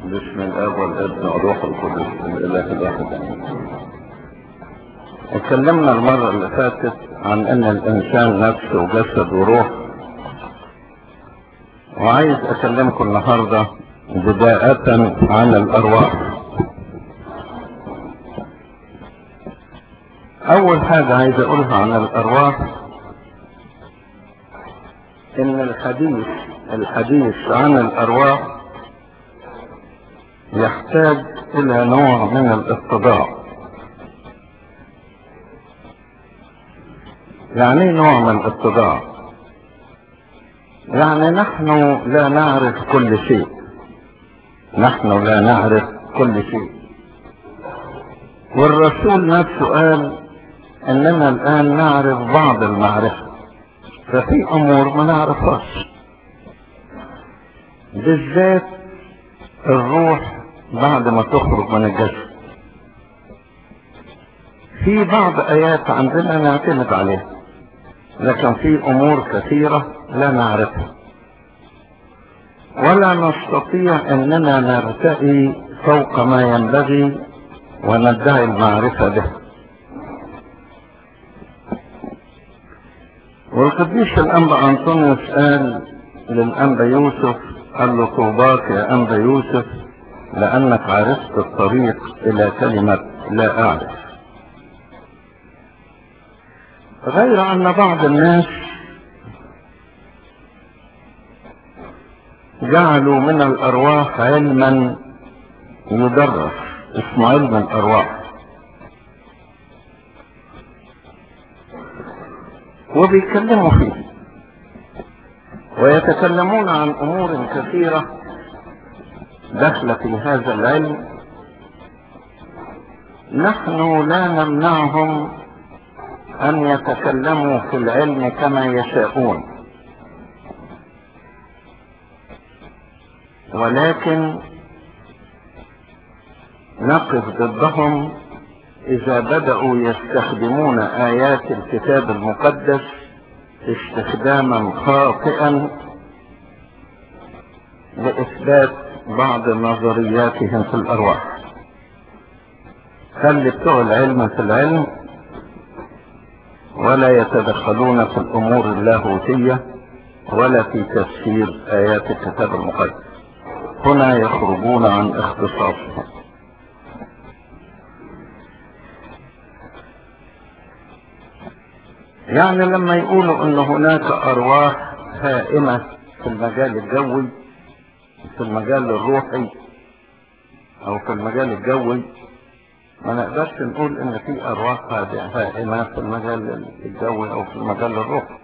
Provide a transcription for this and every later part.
باسم الاب والابن والروح القدس الاله الواحد امين اتكلمنا المرة اللي فاتت عن ان الانسان نفس وجسد وروح وعايز اكلمكم النهاردة بداية عن الارواح اول حاجة عايز اقولها عن الارواح ان الحديث الحديث عن الارواح يحتاج الى نوع من الاتضاع يعني ايه نوع من الاتضاع يعني نحن لا نعرف كل شيء نحن لا نعرف كل شيء والرسول نفسه قال اننا الان نعرف بعض المعرفة ففي امور ما نعرفهاش بالذات الروح بعد ما تخرج من الجسد في بعض ايات عندنا نعتمد عليها لكن في امور كثيرة لا نعرفها ولا نستطيع اننا نرتقي فوق ما ينبغي وندعي المعرفة به والقديس الانبا انطونيوس قال للانبا يوسف قال له طوباك يا انبا يوسف لانك عرفت الطريق الى كلمة لا اعرف غير ان بعض الناس جعلوا من الارواح علما يدرس اسمه علم الارواح وبيتكلموا فيه ويتكلمون عن امور كثيرة داخلة في هذا العلم نحن لا نمنعهم ان يتكلموا في العلم كما يشاءون ولكن نقف ضدهم اذا بدأوا يستخدمون ايات الكتاب المقدس استخداما خاطئا لاثبات بعض نظرياتهم في الارواح خلي بتوع العلم في العلم ولا يتدخلون في الامور اللاهوتية ولا في تفسير ايات الكتاب المقدس هنا يخرجون عن اختصاصهم يعني لما يقولوا ان هناك ارواح هائمة في المجال الجوي في المجال الروحي او في المجال الجوي ما نقدرش نقول ان في ارواح هائمة في المجال الجوي او في المجال الروحي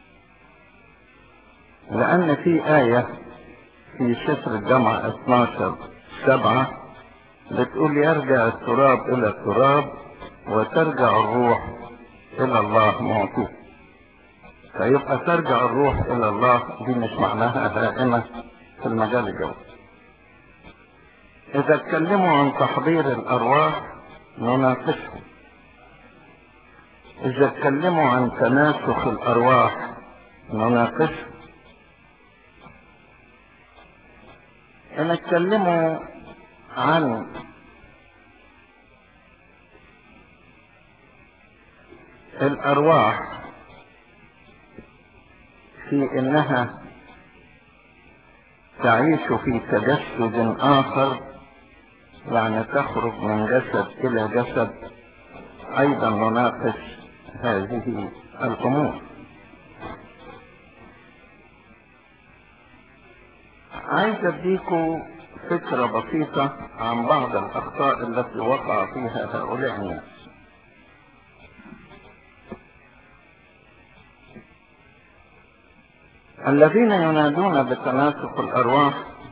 لان في آية في سفر الجامعة 12 سبعة بتقول يرجع التراب الى التراب وترجع الروح الى الله معطيه فيبقى ترجع الروح الى الله دي مش معناها دائمة في المجال الجوي اذا اتكلموا عن تحضير الارواح نناقشهم اذا اتكلموا عن تناسخ الارواح نناقشهم ان اتكلموا عن الارواح في انها تعيش في تجسد اخر يعني تخرج من جسد الى جسد ايضا نناقش هذه الامور عايز اديكم فكرة بسيطة عن بعض الاخطاء التي وقع فيها هؤلاء الناس الذين ينادون بتناسق الارواح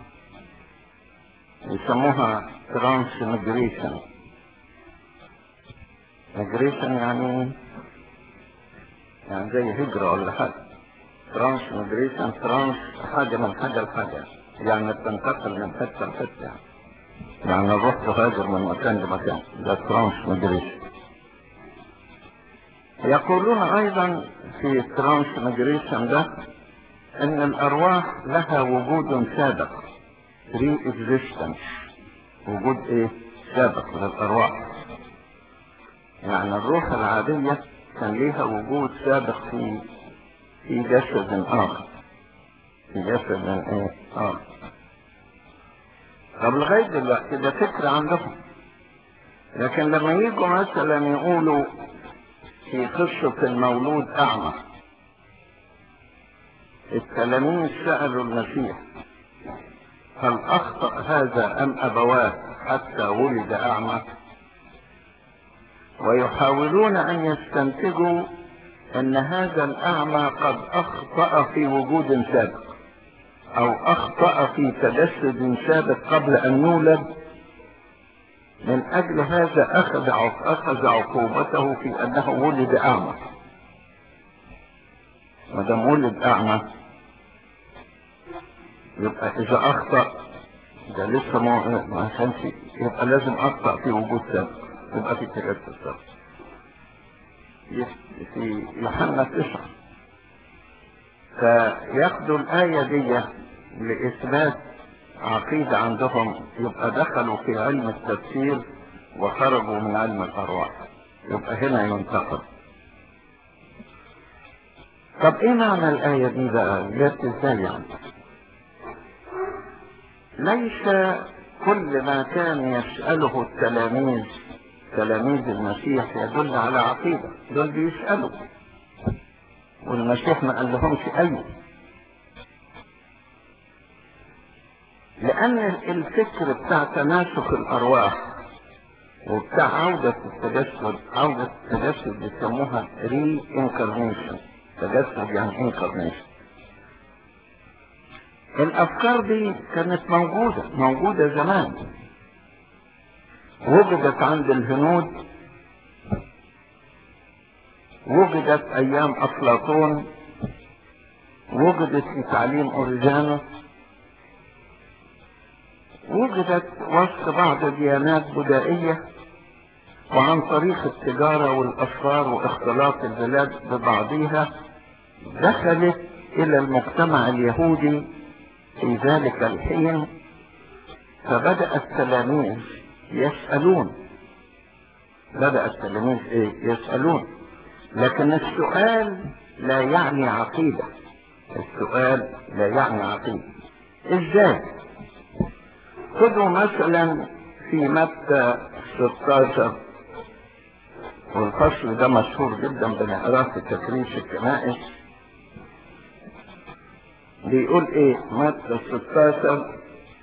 يسموها ترانسميجريشن ميجريشن يعني يعني زي هجرة ولا حاجة ترانسميجريشن ترانس حاجة من حاجة لحاجة يعني بتنتقل من حتة لحتة يعني يعني الروح تهاجر من مكان لمكان ده ترانسميجريشن يقولون ايضا في الترانسميجريشن ده ان الارواح لها وجود سابق ري اكزيستنس وجود ايه سابق للارواح يعني الروح العادية كان ليها وجود سابق في في جسد اخر في جسد ايه اخر طب لغاية دلوقتي ده فكر عندهم لكن لما يجوا مثلا يقولوا في قصة المولود أعمى التلاميذ سألوا المسيح هل أخطأ هذا أم أبواه حتى ولد أعمى ويحاولون أن يستنتجوا أن هذا الأعمى قد أخطأ في وجود سابق أو أخطأ في تجسد سابق قبل أن يولد من أجل هذا أخذ أخذ عقوبته في أنه ولد أعمى ما دام ولد أعمى يبقى إذا أخطأ ده لسه ما ما كانش يبقى لازم أخطأ في وجود سابق يبقى في تجسد سابق في يوحنا تسعة فياخدوا الآية دي لإثبات عقيدة عندهم يبقى دخلوا في علم التفسير وخرجوا من علم الأرواح يبقى هنا ينتقد طب ايه معنى الآية دي بقى جت ازاي يعني ليس كل ما كان يسأله التلاميذ تلاميذ المسيح يدل على عقيدة دول بيسألوا والمسيح ما قال لهمش أيوه لأن الفكر بتاع تناسخ الأرواح وبتاع عودة التجسد عودة التجسد بيسموها ري انكارنيشن تجسد يعني انكارنيشن الأفكار دي كانت موجودة موجودة زمان وجدت عند الهنود وجدت أيام أفلاطون وجدت في تعليم أوريجانوس وجدت وسط بعض الديانات بدائية وعن طريق التجارة والأسفار واختلاط البلاد ببعضها دخلت إلى المجتمع اليهودي في ذلك الحين فبدأ التلاميذ يسألون بدأ التلاميذ إيه؟ يسألون لكن السؤال لا يعني عقيدة السؤال لا يعني عقيدة ازاي خذوا مثلا في متى 16 والفصل ده مشهور جدا بنقراه في تكريس الكنائس بيقول ايه متى 16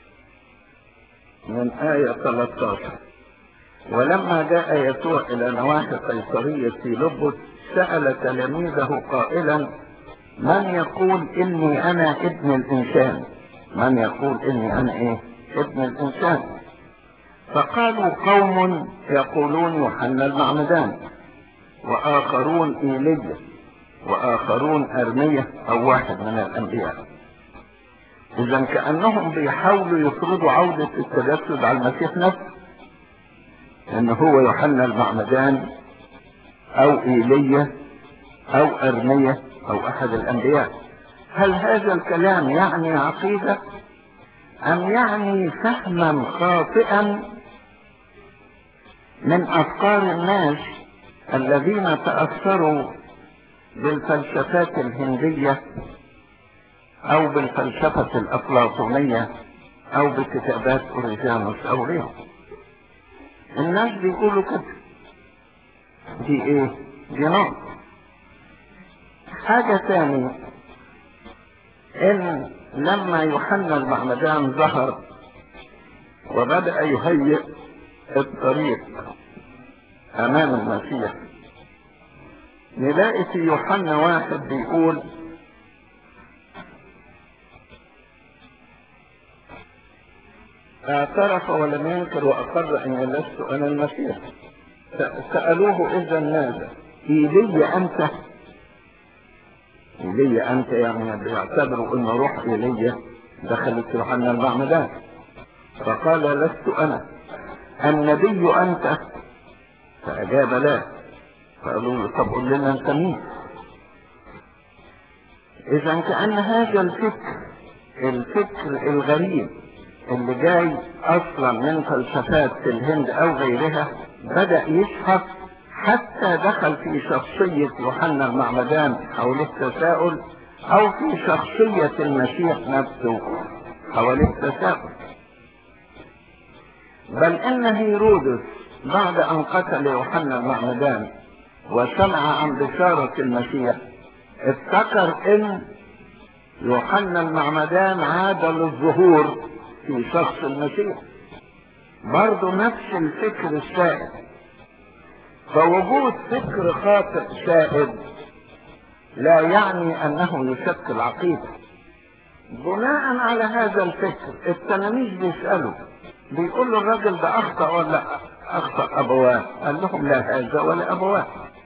من آية 13 ولما جاء يسوع إلى نواحي قيصرية في لبس سأل تلاميذه قائلا من يقول إني أنا ابن الإنسان من يقول إني أنا إيه ابن الإنسان فقالوا قوم يقولون يوحنا المعمدان وآخرون إيليا وآخرون أرمية أو واحد من الأنبياء إذا كأنهم بيحاولوا يفرضوا عودة التجسد على المسيح نفسه إن هو يوحنا المعمدان أو إيليا أو أرمية أو أحد الأنبياء هل هذا الكلام يعني عقيدة أم يعني فهما خاطئا من أفكار الناس الذين تأثروا بالفلسفات الهندية أو بالفلسفة الأفلاطونية أو بكتابات أوريجانوس أو غيره الناس بيقولوا كده دي إيه؟ دي نوع حاجة تاني إن لما يوحنا المعمدان ظهر وبدأ يهيئ الطريق أمام المسيح نلاقي في يوحنا واحد بيقول اعترف ولم ينكر وأقر أني لست أنا المسيح سألوه إذا ماذا إيلي أنت إيلي أنت يعني بيعتبروا أن روح إيليا دخلت يوحنا المعمدان فقال لست أنا النبي أنت فأجاب لا قالوا له طب قل لنا أنت مين إذا كأن هذا الفكر الفكر الغريب اللي جاي اصلا من فلسفات في الهند او غيرها بدأ يشحف حتى دخل في شخصية يوحنا المعمدان حول التساؤل او في شخصية المسيح نفسه حول التساؤل بل ان هيرودس بعد ان قتل يوحنا المعمدان وسمع عن بشارة المسيح افتكر ان يوحنا المعمدان عاد للظهور في شخص المسيح برضه نفس الفكر السائد فوجود فكر خاطئ سائد لا يعني انه يشكل عقيده بناء على هذا الفكر التلاميذ بيسالوا بيقول له الراجل ده اخطا ولا اخطا ابواه قال لهم لا هذا ولا ابواه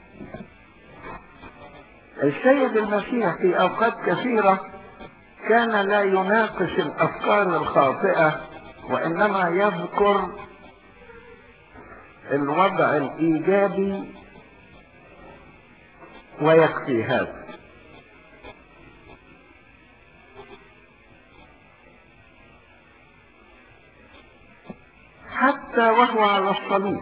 السيد المسيح في اوقات كثيره كان لا يناقش الافكار الخاطئه وانما يذكر الوضع الايجابي ويكفي هذا حتى وهو على الصليب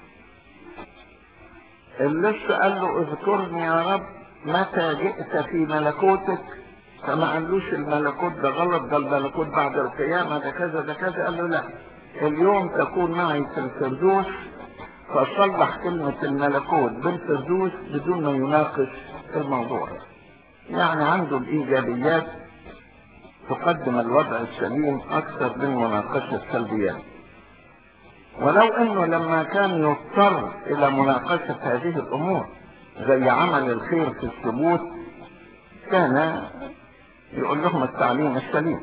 اللص قال له اذكرني يا رب متى جئت في ملكوتك فما قالوش الملكوت ده غلط ده الملكوت بعد القيامة ده كذا ده كذا قال له لا اليوم تكون معي في الفردوس فصلح كلمة الملكوت بالفردوس بدون ما يناقش الموضوع يعني عنده الإيجابيات تقدم الوضع السليم أكثر من مناقشة السلبيات ولو أنه لما كان يضطر إلى مناقشة هذه الأمور زي عمل الخير في الثبوت كان يقول لهم التعليم السليم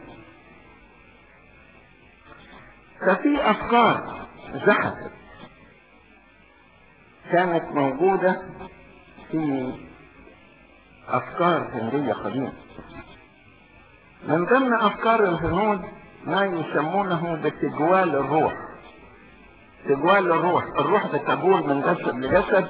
ففي أفكار زحفت كانت موجودة في أفكار هندية قديمة من ضمن أفكار الهنود ما يسمونه بتجوال الروح تجوال الروح الروح بتجول من جسد لجسد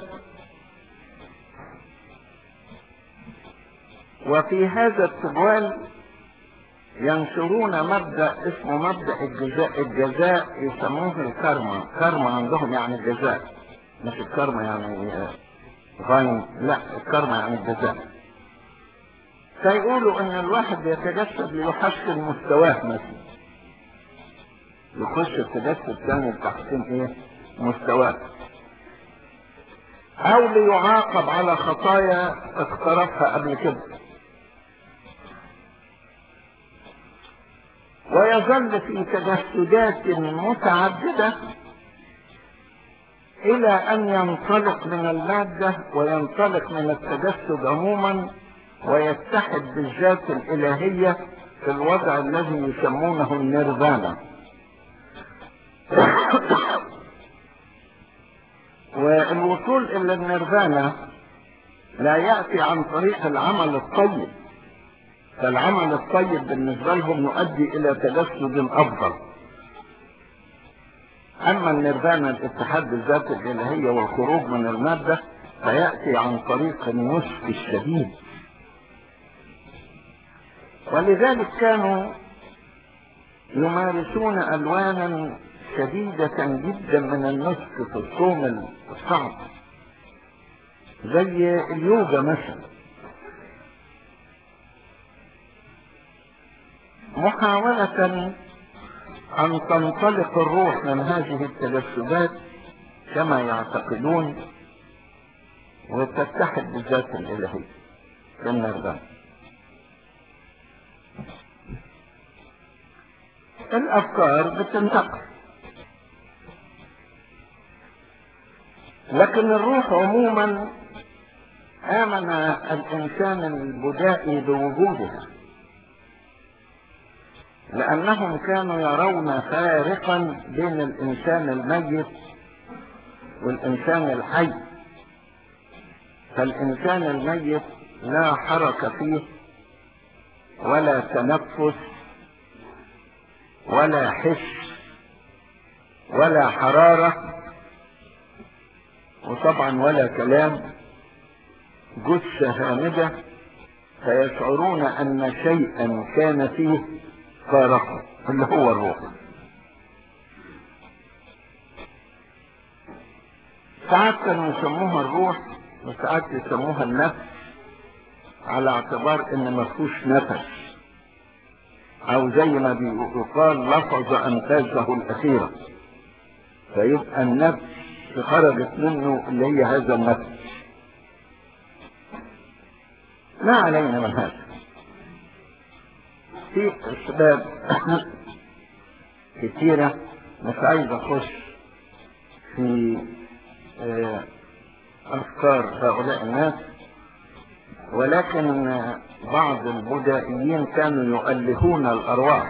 وفي هذا التجوال ينشرون مبدأ اسمه مبدأ الجزاء الجزاء يسموه الكرمة كرمة عندهم يعني الجزاء مش الكرمة يعني غاين لا الكرمة يعني الجزاء فيقولوا ان الواحد يتجسد ليحسن مستواه مثلا يخش التجسد ثاني لتحسين ايه مستواه او ليعاقب على خطايا اقترفها قبل كده ويظل في تجسدات متعددة إلى أن ينطلق من المادة وينطلق من التجسد عموما ويتحد بالذات الإلهية في الوضع الذي يسمونه النيرفانا والوصول إلى النيرفانا لا يأتي عن طريق العمل الطيب فالعمل الطيب بالنسبة لهم يؤدي إلى تجسد أفضل أما النيرفانا الاتحاد بالذات الإلهية والخروج من المادة فيأتي عن طريق النصف الشديد ولذلك كانوا يمارسون ألوانا شديدة جدا من النصف في الصوم الصعب زي اليوجا مثلا محاولة أن تنطلق الروح من هذه التجسدات كما يعتقدون وتتحد بالذات الإلهية في النردان الأفكار بتنتقل لكن الروح عموما آمن الإنسان البدائي بوجودها لأنهم كانوا يرون فارقا بين الإنسان الميت والإنسان الحي فالإنسان الميت لا حركة فيه ولا تنفس ولا حس ولا حرارة وطبعا ولا كلام جثة هامدة فيشعرون أن شيئا كان فيه فارقه اللي هو الروح ساعات كانوا يسموها الروح وساعات يسموها النفس على اعتبار ان ما فيهوش نفس او زي ما بيقال لفظ انفاسه الاخيره فيبقى النفس خرجت منه اللي هي هذا النفس ما علينا من هذا في اسباب كثيرة مش عايز اخش في آه، افكار هؤلاء الناس ولكن بعض البدائيين كانوا يؤلهون الارواح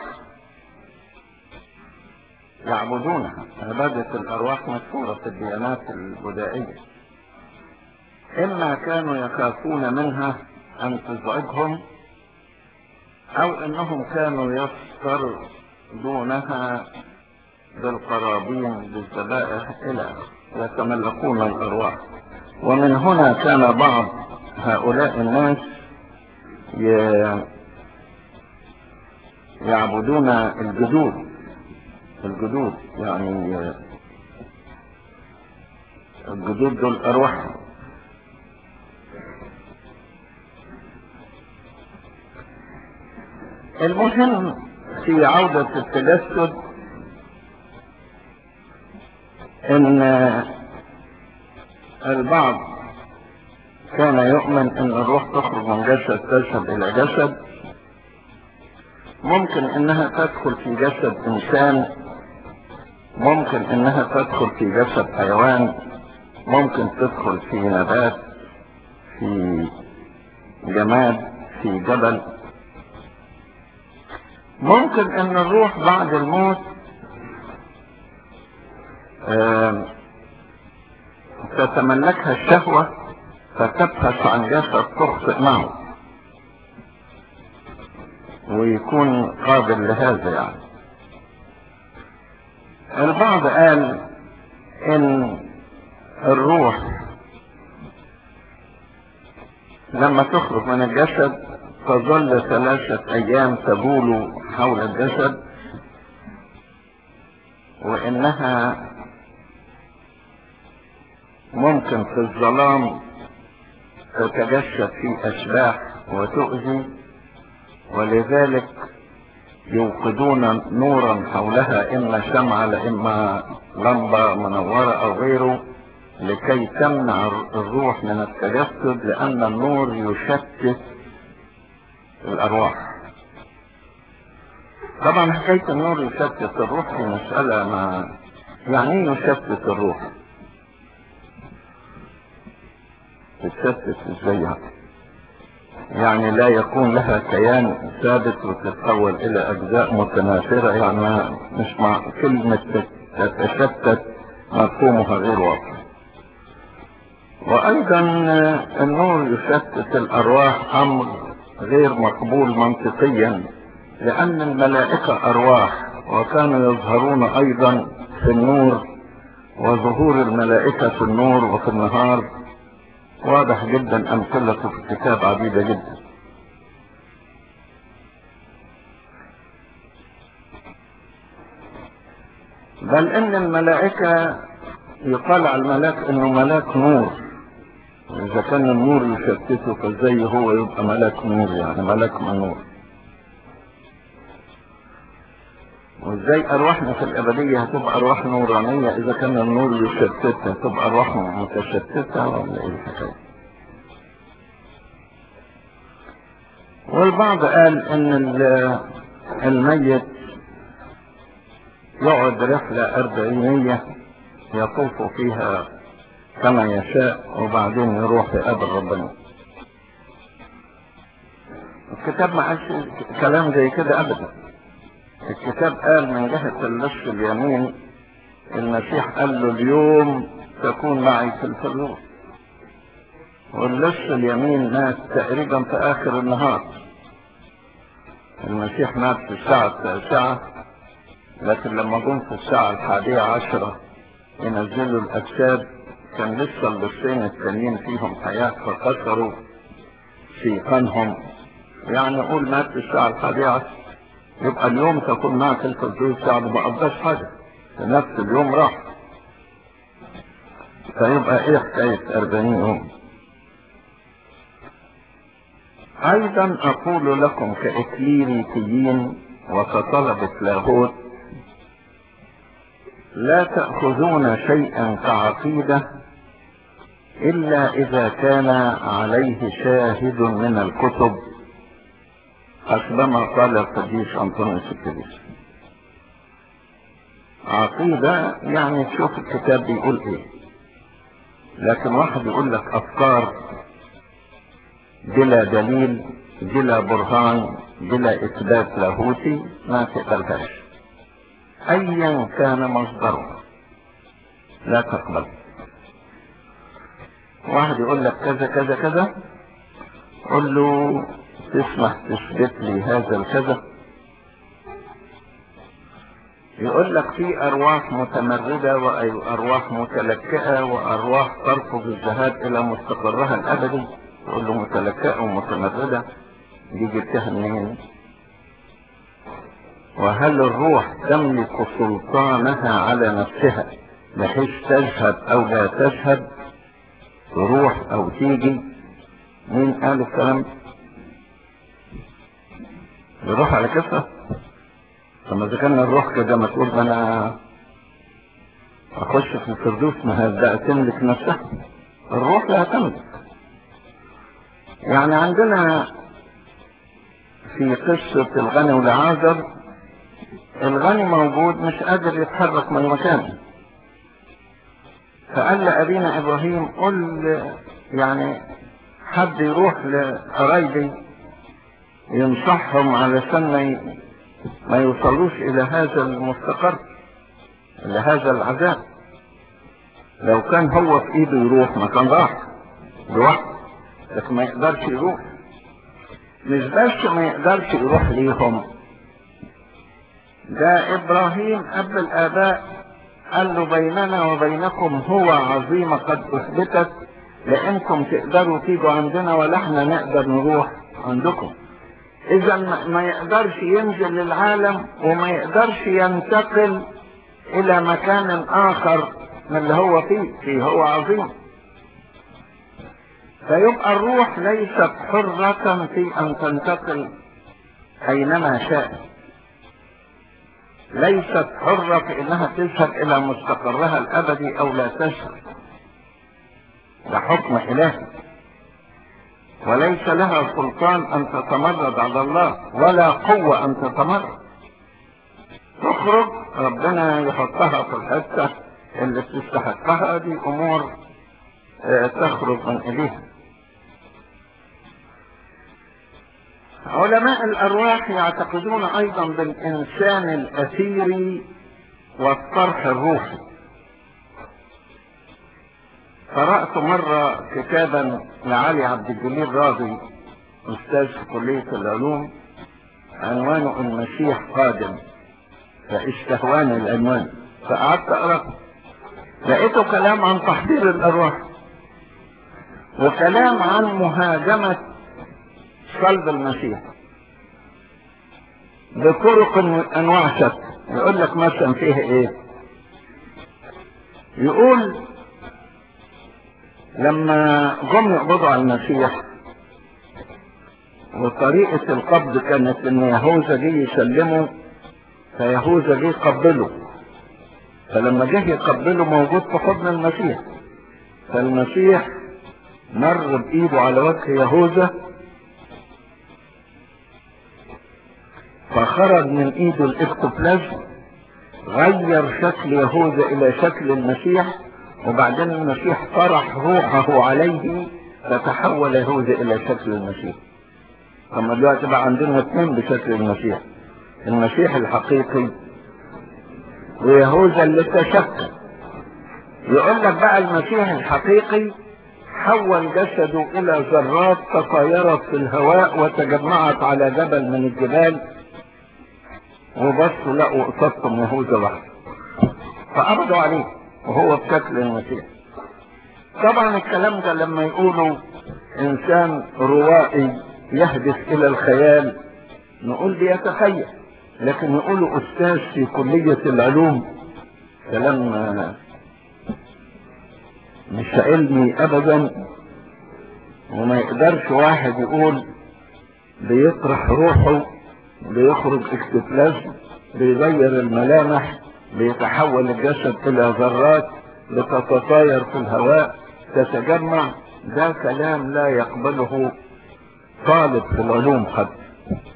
يعبدونها عبادة الارواح مشهورة في الديانات البدائية اما كانوا يخافون منها ان تزعجهم او انهم كانوا يستردونها بالقرابين بالذبائح الى آخره. يتملكون الارواح ومن هنا كان بعض هؤلاء الناس ي- يعبدون الجدود الجدود يعني الجدود دول ارواحهم المهم في عودة التجسد ان البعض كان يؤمن ان الروح تخرج من جسد تذهب الى جسد ممكن انها تدخل في جسد انسان ممكن انها تدخل في جسد حيوان ممكن تدخل في نبات في جماد في جبل ممكن ان الروح بعد الموت آم، تتملكها الشهوة فتبحث عن جسد تخطئ معه ويكون قابل لهذا يعني البعض قال ان الروح لما تخرج من الجسد تظل ثلاثة ايام تبول حول الجسد وانها ممكن في الظلام تتجسد في اشباح وتؤذي ولذلك يوقدون نورا حولها اما شمعة لاما لمبة منورة او غيره لكي تمنع الروح من التجسد لان النور يشتت الارواح طبعا حكاية النور يشتت الروح دي مسألة ما يعني ايه يشتت الروح تتشتت ازاي يعني يعني لا يكون لها كيان ثابت وتتحول الى اجزاء متناثرة يعني ما- مش مع كلمة تت- تتشتت مفهومها غير واضح وايضا النور يشتت الارواح امر غير مقبول منطقيا لان الملائكة ارواح وكانوا يظهرون ايضا في النور وظهور الملائكة في النور وفي النهار واضح جدا امثلته في الكتاب عديدة جدا بل ان الملائكة يقال على الملاك انه ملاك نور اذا كان النور يشتته فازاي هو يبقى ملاك نور يعني ملاك من نور وازاي ارواحنا في الابدية هتبقى ارواح نورانية اذا كان النور يشتتها تبقى ارواح متشتتة ولا ايه الحكاية والبعض قال ان ال- الميت يقعد رحلة أربعينية يطوف فيها كما يشاء وبعدين يروح يقابل ربنا الكتاب ما قالش كلام زي كده أبدا الكتاب قال من جهة اللص اليمين المسيح قال له اليوم تكون معي في الفردوس واللص اليمين مات تقريبا في آخر النهار المسيح مات في الساعة التاسعة لكن لما جم في الساعة الحادية عشرة ينزلوا الأجساد كان لسه اللصين التانيين فيهم حياة فكسروا سيقانهم يعني قول مات في الساعة الحادية عشرة يبقى اليوم تكون معك الفردوس يعني ما قضاش حاجة في نفس اليوم راح فيبقى ايه حكاية اربعين يوم ايضا اقول لكم كاكليريكيين وكطلبة لاهوت لا تأخذون شيئا كعقيدة إلا إذا كان عليه شاهد من الكتب حسبما قال القديس أنطونيوس الكبير عقيدة يعني تشوف الكتاب بيقول ايه لكن واحد يقول لك افكار بلا دليل بلا برهان بلا اثبات لاهوتي ما تقبلهاش ايا كان مصدره لا تقبل واحد يقول لك كذا كذا كذا قل له تسمح تثبت لي هذا الكذا يقول لك في ارواح متمردة وارواح متلكئة وارواح ترفض الذهاب الى مستقرها الابدي يقول له متلكئة ومتمردة دي جبتها منين وهل الروح تملك سلطانها على نفسها بحيث تذهب او لا تذهب تروح او تيجي مين قال الكلام ده يروح على كفه لما اذا كان الروح كده ما تقول انا اخش في الفردوس ما هبدا تملك نفسها الروح لا تملك يعني عندنا في قصة الغني والعازر الغني موجود مش قادر يتحرك من مكانه فقال لأبينا إبراهيم قل يعني حد يروح لقرايبي ينصحهم علشان ما ما يوصلوش الى هذا المستقر الى هذا العذاب لو كان هو في ايده يروح ما كان راح لوحده لكن ما يقدرش يروح مش بس ما يقدرش يروح ليهم ده ابراهيم اب الاباء قال له بيننا وبينكم هو عظيمة قد اثبتت لانكم تقدروا تيجوا عندنا ولا احنا نقدر نروح عندكم اذا ما يقدرش ينزل للعالم وما يقدرش ينتقل الى مكان اخر من اللي هو فيه فيه هو عظيم فيبقى الروح ليست حرة في ان تنتقل اينما شاء ليست حرة في انها تذهب الى مستقرها الابدي او لا تذهب ده حكم الهي وليس لها سلطان ان تتمرد على الله ولا قوة ان تتمرد تخرج ربنا يحطها في الحتة اللي تستحقها دي امور اه تخرج من اليها علماء الارواح يعتقدون ايضا بالانسان الاثيري والطرح الروحي قرأت مرة كتابا لعلي عبد الجليل راضي أستاذ في كلية العلوم عنوانه المسيح قادم فاشتهواني العنوان فقعدت أقرأ لقيته كلام عن تحضير الأرواح وكلام عن مهاجمة صلب المسيح بطرق أنواع شتى يقول لك مثلا فيه إيه يقول لما جم يقبضوا على المسيح وطريقة القبض كانت ان يهوذا جه يسلمه فيهوذا جه يقبله فلما جه يقبله موجود في حضن المسيح فالمسيح مر بايده على وجه يهوذا فخرج من ايده الاكتوبلازم غير شكل يهوذا الى شكل المسيح وبعدين المسيح طرح روحه عليه فتحول يهوذا الى شكل المسيح اما دلوقتي بقى عندنا اثنين بشكل المسيح المسيح الحقيقي ويهوذا اللي تشكل يقول لك بقى المسيح الحقيقي حول جسده الى ذرات تطايرت في الهواء وتجمعت على جبل من الجبال وبصوا لقوا قصتهم يهوذا وحده فقبضوا عليه وهو بشكل المسيح طبعا الكلام ده لما يقولوا انسان روائي يهدف الى الخيال نقول بيتخيل لكن يقولوا استاذ في كلية العلوم كلام مش علمي ابدا وما يقدرش واحد يقول بيطرح روحه بيخرج اكتفلاز بيغير الملامح بيتحول الجسد الى ذرات بتتطاير في الهواء تتجمع ده كلام لا يقبله طالب في العلوم حتى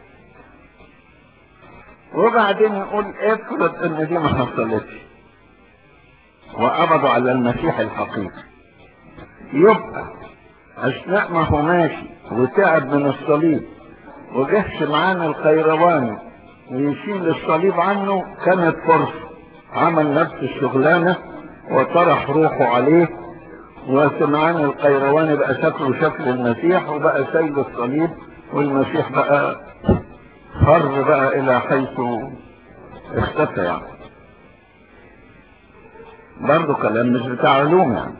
وبعدين يقول افرض ان دي ما حصلتش وقبضوا على المسيح الحقيقي يبقى اثناء ما هو ماشي وتعب من الصليب وجهش معانا الخيرواني ويشيل الصليب عنه كانت فرصة عمل نفس الشغلانة وطرح روحه عليه وسمعان القيرواني بقى شكله شكل المسيح وبقى سيد الصليب والمسيح بقى فر بقى الى حيث اختفى يعني برضه كلام مش بتاع علوم يعني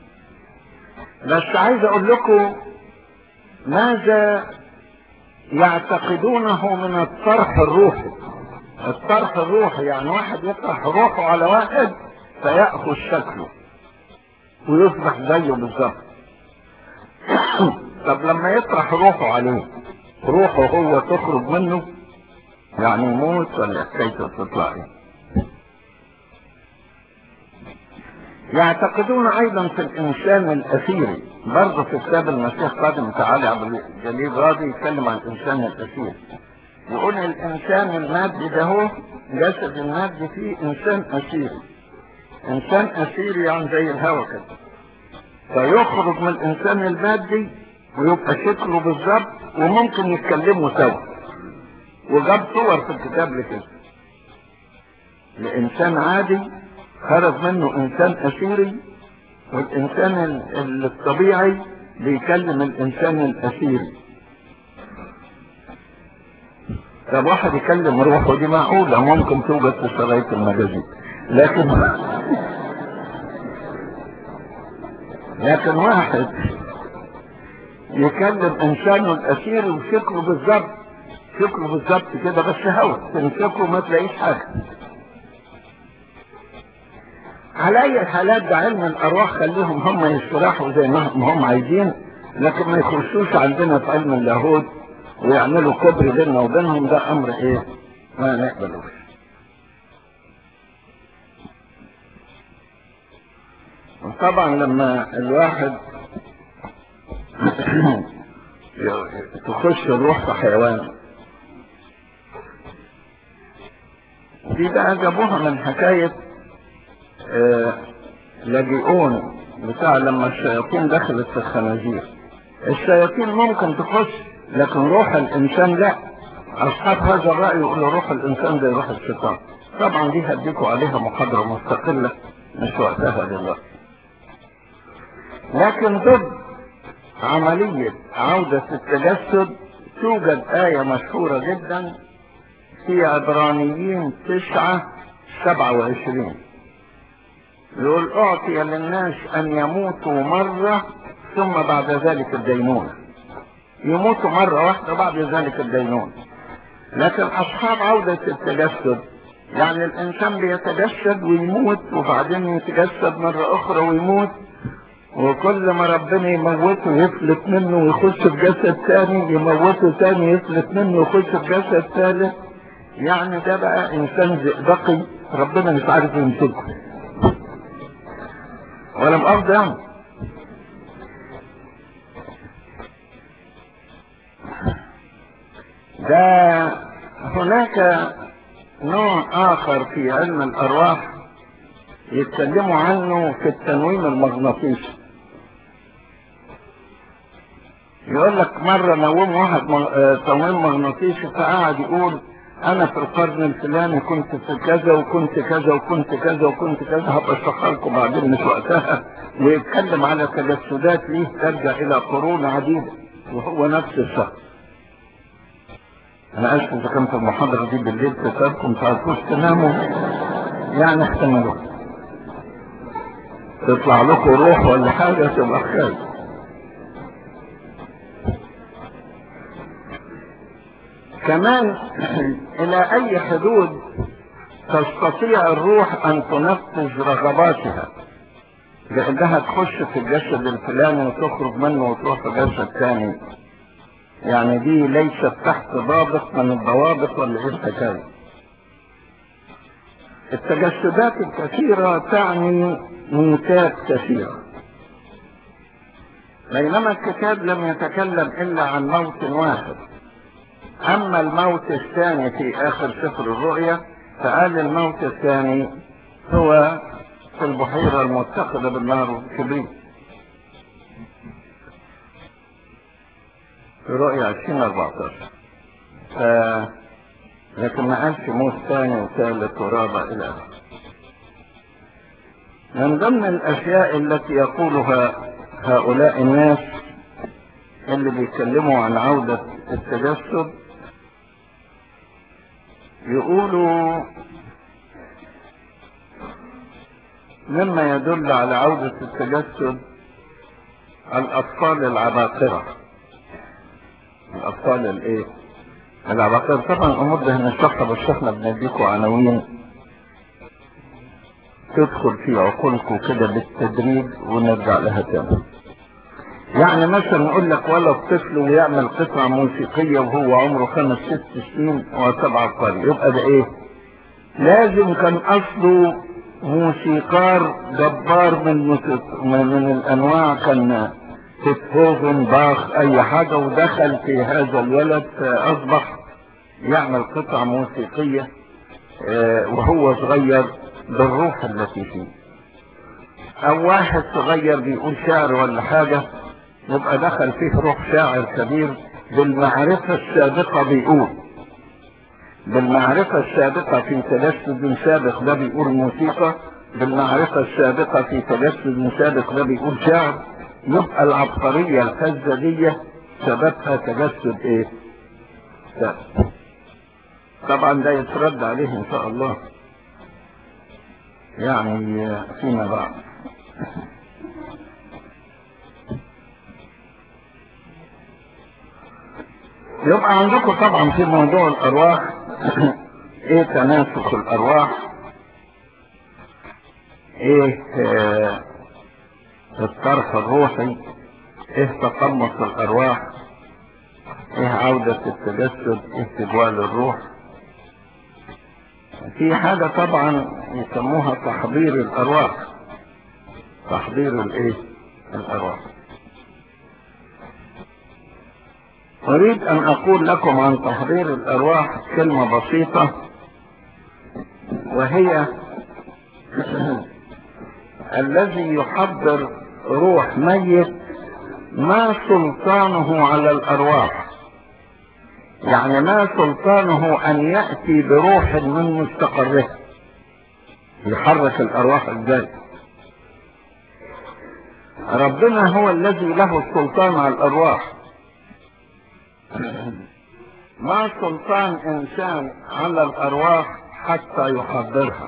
بس عايز اقول لكم ماذا يعتقدونه من الطرح الروحي الطرح الروحي يعني واحد يطرح روحه على واحد فيأخذ شكله ويصبح زيه بالظبط طب لما يطرح روحه عليه روحه هو تخرج منه يعني يموت ولا حكايته تطلع ايه يعتقدون ايضا في الانسان الاثيري برضه في كتاب المسيح قادم تعالى عبد الجليل راضي يتكلم عن الانسان الاثيري يقول الانسان المادي ده هو جسد المادي فيه انسان اثيري انسان اثيري يعني زي الهوا كده فيخرج من الانسان المادي ويبقى شكله بالظبط وممكن يتكلموا سوا وجاب صور في الكتاب لكده لانسان عادي خرج منه انسان اثيري والانسان ال- الطبيعي بيكلم الانسان الاثيري طب واحد يكلم روحه دي معقولة ممكن توجد في شرايط المجازين لكن لكن واحد يكلم انسانه الاثيري وشكله بالظبط شكله بالظبط كده بس هوا تمسكه ما تلاقيش حاجه على اي الحالات ده علم الارواح خليهم هم يستراحوا زي ما هم عايزين لكن ما يخشوش عندنا في علم اللاهوت ويعملوا كبر بيننا وبينهم ده امر ايه ما نقبلوش وطبعا لما الواحد تخش الروح في حيوان دي بقى جابوها من حكاية آه، لاجئون بتاع لما الشياطين دخلت في الخنازير الشياطين ممكن تخش لكن روح الانسان لا اصحاب هذا الرأي يقولوا روح الانسان زي روح الشيطان طبعا دي هديكوا عليها محاضرة مستقلة مش وقتها دلوقتي لكن ضد عملية عودة التجسد توجد آية مشهورة جدا في عبرانيين تسعة سبعة وعشرين يقول أعطي للناس أن يموتوا مرة ثم بعد ذلك الدينونة يموتوا مرة واحدة بعد ذلك الدينونة لكن أصحاب عودة التجسد يعني الإنسان بيتجسد ويموت وبعدين يتجسد مرة أخرى ويموت وكل ما ربنا يموته يفلت منه ويخش في جسد تاني يموته تاني يفلت منه ويخش في جسد ثالث يعني ده بقى انسان زئبقي ربنا مش عارف يمسكه ولا مؤاخذة يعني ده هناك نوع اخر في علم الارواح يتكلموا عنه في التنويم المغناطيسي يقول لك مرة نوم واحد مغ... آه، تنويم مغناطيسي فقعد يقول انا في القرن الفلاني كنت في كذا وكنت كذا وكنت كذا وكنت كذا هبقى اشرحها لكم بعدين مش وقتها ويتكلم على تجسدات ليه ترجع الى قرون عديدة وهو نفس الشخص انا اسف اذا كانت المحاضرة دي بالليل تسابكم تعرفوش تناموا يعني احتملوا تطلع لكم روح ولا حاجة تبقى خير كمان الى اي حدود تستطيع الروح ان تنفذ رغباتها لانها تخش في الجسد الفلاني وتخرج منه وتروح في جسد ثاني يعني دي ليست تحت ضابط من الضوابط ولا ايه الحكايه التجسدات الكثيرة تعني موتات كثيرة بينما الكتاب لم يتكلم إلا عن موت واحد أما الموت الثاني في آخر سفر الرؤيا فقال الموت الثاني هو في البحيرة المتخذة بالنار والكبريت في رؤيا 2014 ف... لكن ما قالش موت ثاني وثالث ورابع إلى آخره من ضمن الأشياء التي يقولها هؤلاء الناس اللي بيتكلموا عن عودة التجسد يقولوا مما يدل على عودة التجسد الأطفال العباقرة الأطفال الإيه؟ العباقرة طبعا الأمور ده هنشرحها بس احنا بنديكوا عناوين تدخل في عقولكم كده بالتدريج ونرجع لها تاني يعني مثلا نقول لك ولد طفل ويعمل قطعة موسيقية وهو عمره خمس ست سنين وسبع قرن يبقى ده ايه لازم كان اصله موسيقار جبار من موسيق... من الانواع كان بيتهوفن باخ اي حاجة ودخل في هذا الولد فاصبح يعمل قطع موسيقية وهو صغير بالروح التي فيه او واحد صغير بيقول شعر ولا حاجة يبقى دخل فيه روح شاعر كبير بالمعرفة السابقة بيقول بالمعرفة السابقة في تجسد سابق ده بيقول موسيقى بالمعرفة السابقة في تجسد سابق ده بيقول شعر يبقى العبقرية الفزة دي سببها تجسد ايه سابق طبعا ده يترد عليه ان شاء الله يعني فيما بعد يبقى عندكم طبعا في موضوع الارواح ايه تناسخ الارواح ايه آه الطرح الروحي ايه تقمص الارواح ايه عودة التجسد ايه تجوال الروح في حاجة طبعا يسموها تحضير الارواح تحضير الايه الارواح اريد ان اقول لكم عن تحضير الارواح كلمة بسيطة وهي الذي يحضر روح ميت ما سلطانه على الارواح يعني ما سلطانه ان يأتي بروح من مستقره يحرك الارواح ازاي ربنا هو الذي له السلطان على الارواح ما سلطان انسان على الارواح حتى يحضرها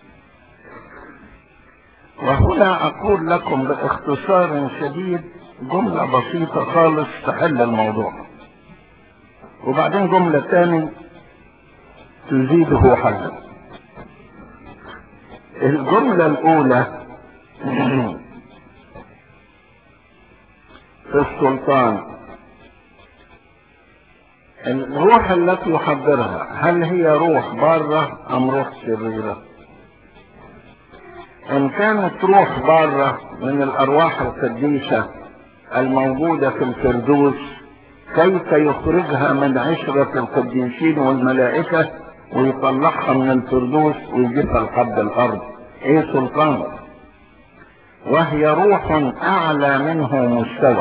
وهنا اقول لكم باختصار شديد جملة بسيطة خالص تحل الموضوع وبعدين جملة تاني تزيده حلا الجملة الاولى في السلطان الروح التي يحضرها هل هي روح بارة ام روح شريرة ان كانت روح بارة من الارواح القديسة الموجودة في الفردوس كيف يخرجها من عشرة القديسين والملائكة ويطلعها من الفردوس ويجيبها لحد الارض ايه سلطانه وهي روح اعلى منه مستوى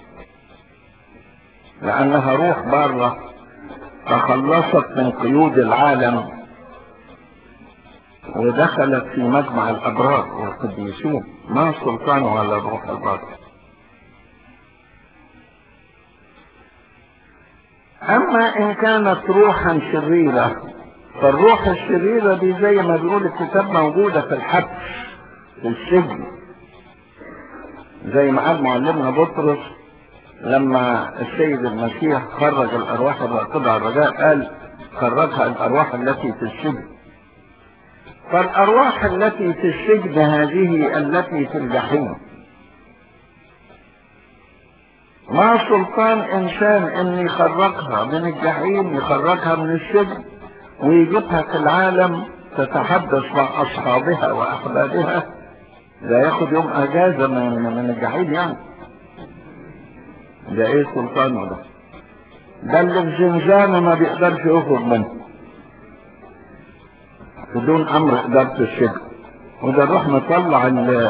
لانها روح بارة تخلصت من قيود العالم ودخلت في مجمع الابرار والقديسين ما سلطانه على الروح البارة اما ان كانت روحا شريرة فالروح الشريرة دي زي ما بيقول الكتاب موجودة في الحبس في السجن زي ما قال معلمنا بطرس لما السيد المسيح خرج الارواح الراقدة على الرجاء قال خرجها الارواح التي في السجن فالأرواح التي في السجن هذه التي في الجحيم ما سلطان إنسان إن يخرجها من الجحيم يخرجها من السجن ويجيبها في العالم تتحدث مع أصحابها وأحبابها ده ياخد يوم أجازة من, من الجحيم يعني ده إيه سلطانه ده ده اللي في زنزانة ما بيقدرش يخرج منه بدون امر ادارة السجن وده نروح نطلع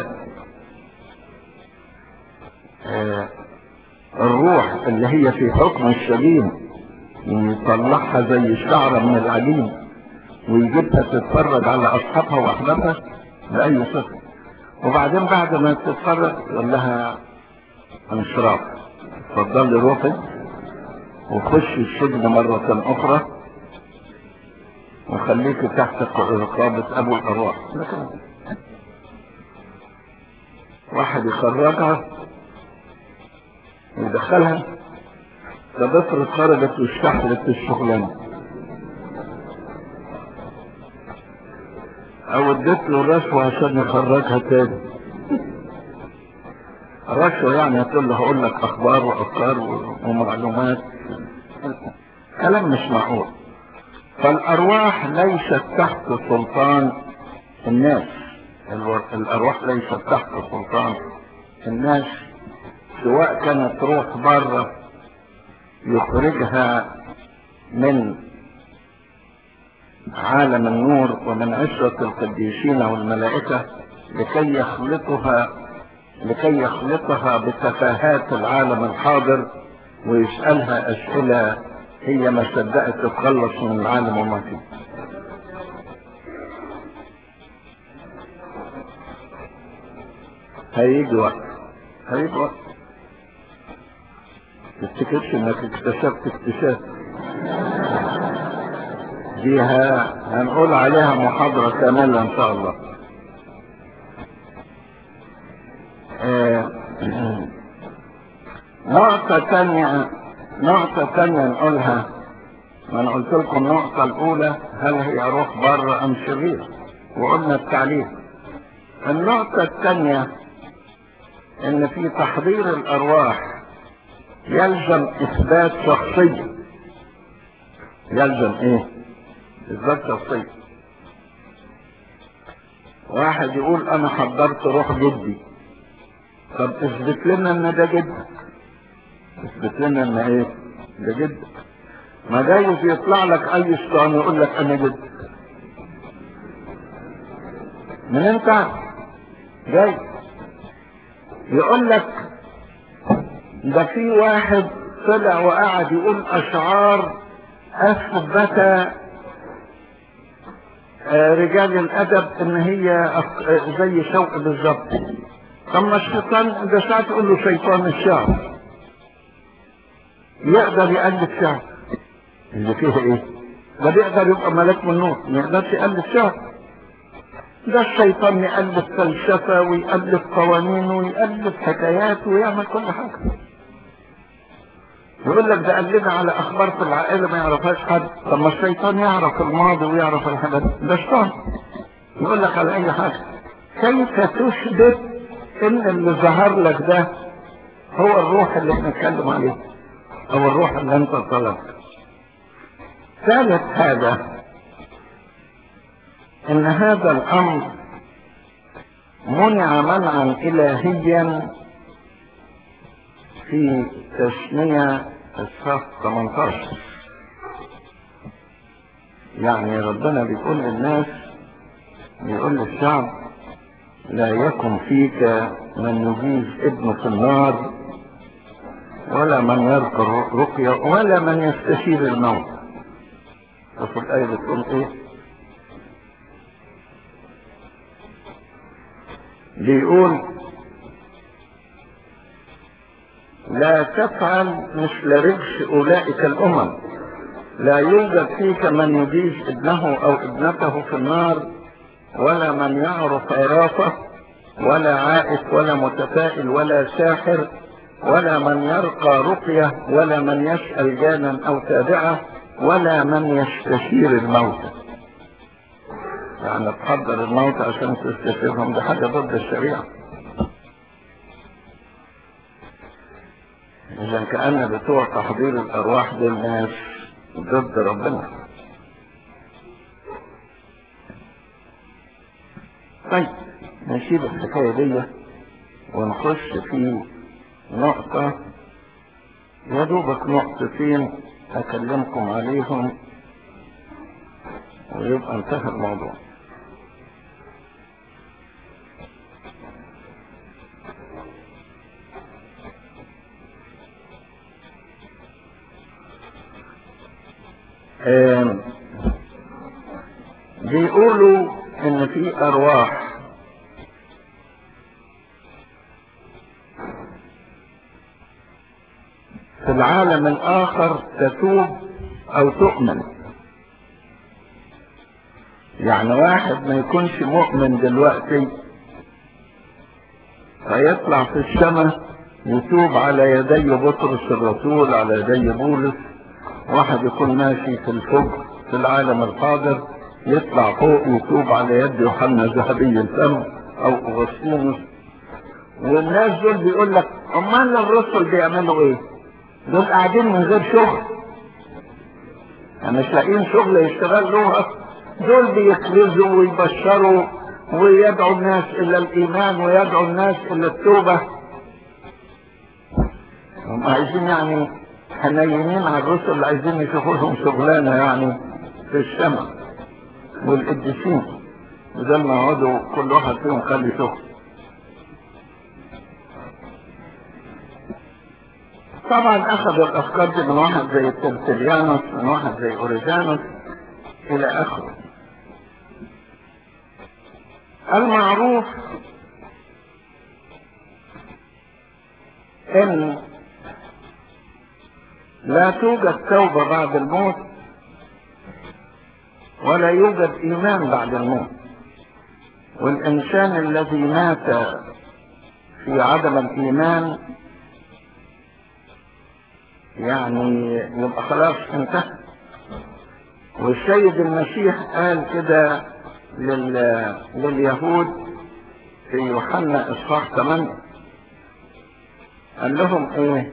الروح اللي هي في حكم السجين ويطلعها زي الشعرة من العجين ويجيبها تتفرج على اصحابها واحبابها باي صفة وبعدين بعد ما تتفرج يقول لها انشراف اتفضلي روحي وخش السجن مرة اخرى وخليك تحت رقابة ابو الارواح واحد يخرجها ويدخلها طب افرض خرجت واستحلت الشغلانة او اديت له رشوة عشان يخرجها تاني رشوة يعني هتقول له هقول لك اخبار وافكار ومعلومات كلام مش معقول فالارواح ليست تحت سلطان الناس الارواح ليست تحت سلطان الناس سواء كانت روح بره يخرجها من عالم النور ومن عشرة القديسين والملائكة لكي يخلطها لكي يخلطها بتفاهات العالم الحاضر ويسألها أسئلة هي ما صدقت تتخلص من العالم وما فيه هيجي وقت هيجي وقت تفتكرش انك اكتشفت اكتشاف دي هنقول عليها محاضرة كاملة ان شاء الله آه نقطة تانية نقطة تانية نقولها ما انا قلت لكم النقطة الاولى هل هي روح بره ام شرير وقلنا التعليم النقطة الثانية ان في تحضير الارواح يلزم اثبات شخصية يلزم ايه اثبات شخصية واحد يقول انا حضرت روح جدي طب اثبت لنا ان ده جدك اثبت لنا ان ايه ده جدك ما جايز يطلع لك اي شيطان يقول لك انا جدك من انت جاي يقول لك ده في واحد طلع وقعد يقول اشعار اثبت رجال الادب ان هي زي شوق بالظبط طب ما الشيطان ده ساعات يقول له شيطان الشعر يقدر يألف شعر اللي فيه ايه ده بيقدر يبقى ملاك من نور ما يقدرش يألف شعر ده الشيطان يألف فلسفة ويألف قوانين ويألف حكايات ويعمل كل حاجة يقول لك ده قال لنا على اخبار في العائله ما يعرفهاش حد طب ما الشيطان يعرف الماضي ويعرف الحاجات ده شيطان يقول لك على اي حاجه كيف تثبت ان اللي ظهر لك ده هو الروح اللي بنتكلم عليه او الروح اللي انت طلبت ثالث هذا ان هذا الامر منع منعا الهيا في تسمية الصف 18 يعني ربنا بيقول للناس بيقول للشعب لا يكن فيك من يجيز ابنه في النار ولا من يرقى رقية ولا من يستشير الموت وفي الآية بتقول ايه بيقول لا تفعل مثل رجس أولئك الأمم لا يوجد فيك من يجيز ابنه أو ابنته في النار ولا من يعرف عرافة ولا عائف ولا متفائل ولا ساحر ولا من يرقى رقية ولا من يسأل جانا أو تابعة ولا من يستشير الموت يعني تحضر الموت عشان تستشيرهم دي حاجة ضد الشريعة إذا كأن بتوع تحضير الأرواح دول ناس ضد ربنا طيب نسيب الحكاية دي ونخش في نقطة يا دوبك نقطتين أكلمكم عليهم ويبقى انتهى الموضوع آم، بيقولوا ان في ارواح في العالم الاخر تتوب او تؤمن يعني واحد ما يكونش مؤمن دلوقتي فيطلع في السماء يتوب على يدي بطرس الرسول على يدي بولس واحد يكون ماشي في الفجر في العالم الحاضر يطلع فوق يتوب على يد يوحنا ذهبي الفم او اغسطينوس والناس دول بيقول لك امال الرسل بيعملوا ايه؟ دول قاعدين من غير شغل يعني مش لاقيين شغل يشتغلوها دول بيكرزوا ويبشروا ويدعوا الناس الى الايمان ويدعوا الناس الى التوبه هم عايزين يعني حنينين على الرسل اللي عايزين يشوفوا لهم شغلانه يعني في السماء والقديسين بدل ما يقعدوا كل واحد فيهم خلي شغل طبعا اخذوا الافكار دي من واحد زي ترتليانوس من واحد زي اوريجانوس الى اخره المعروف ان لا توجد توبة بعد الموت ولا يوجد ايمان بعد الموت والانسان الذي مات في عدم الايمان يعني يبقى خلاص انتهى والسيد المسيح قال كده لل... لليهود في يوحنا اصحاح 8 قال لهم ايه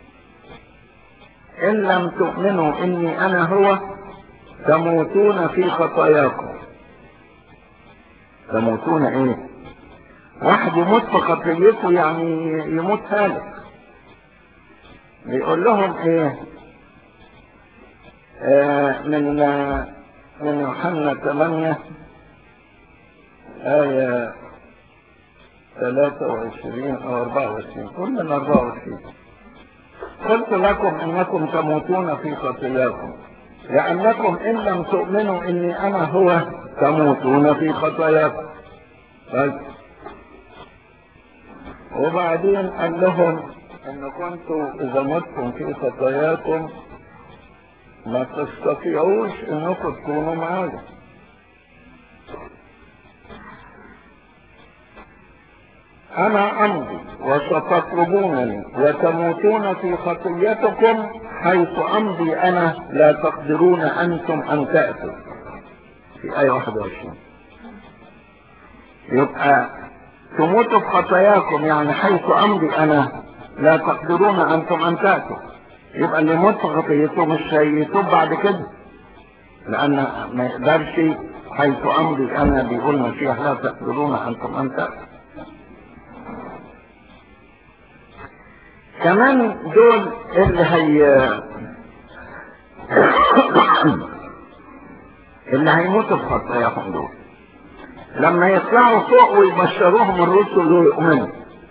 ان لم تؤمنوا اني انا هو تموتون في خطاياكم تموتون ايه واحد يموت في خطيته يعني يموت هالك بيقول لهم ايه آه من من يوحنا 8 آية 23 أو 24 كل من 24 قلت لكم إنكم تموتون في خطاياكم لأنكم إن لم تؤمنوا إني أنا هو تموتون في خطاياكم طيب وبعدين قال لهم ان كنتوا اذا متم في خطاياكم ما تستطيعوش انكم تكونوا معايا انا امضي وستطلبونني وتموتون في خطيتكم حيث امضي انا لا تقدرون انتم ان تاتوا في ايه 21 يبقى تموتوا في خطاياكم يعني حيث امضي انا لا تقدرون انتم ان تاتوا يبقى اللي يموت في خطيته مش هيتوب بعد كده لان ما يقدرش حيث امضي انا بيقول المسيح لا تقدرون انتم ان تاتوا كمان دول اللي هي اللي هيموتوا في خطاياهم دول لما يطلعوا فوق ويبشروهم الرسل ويؤمنوا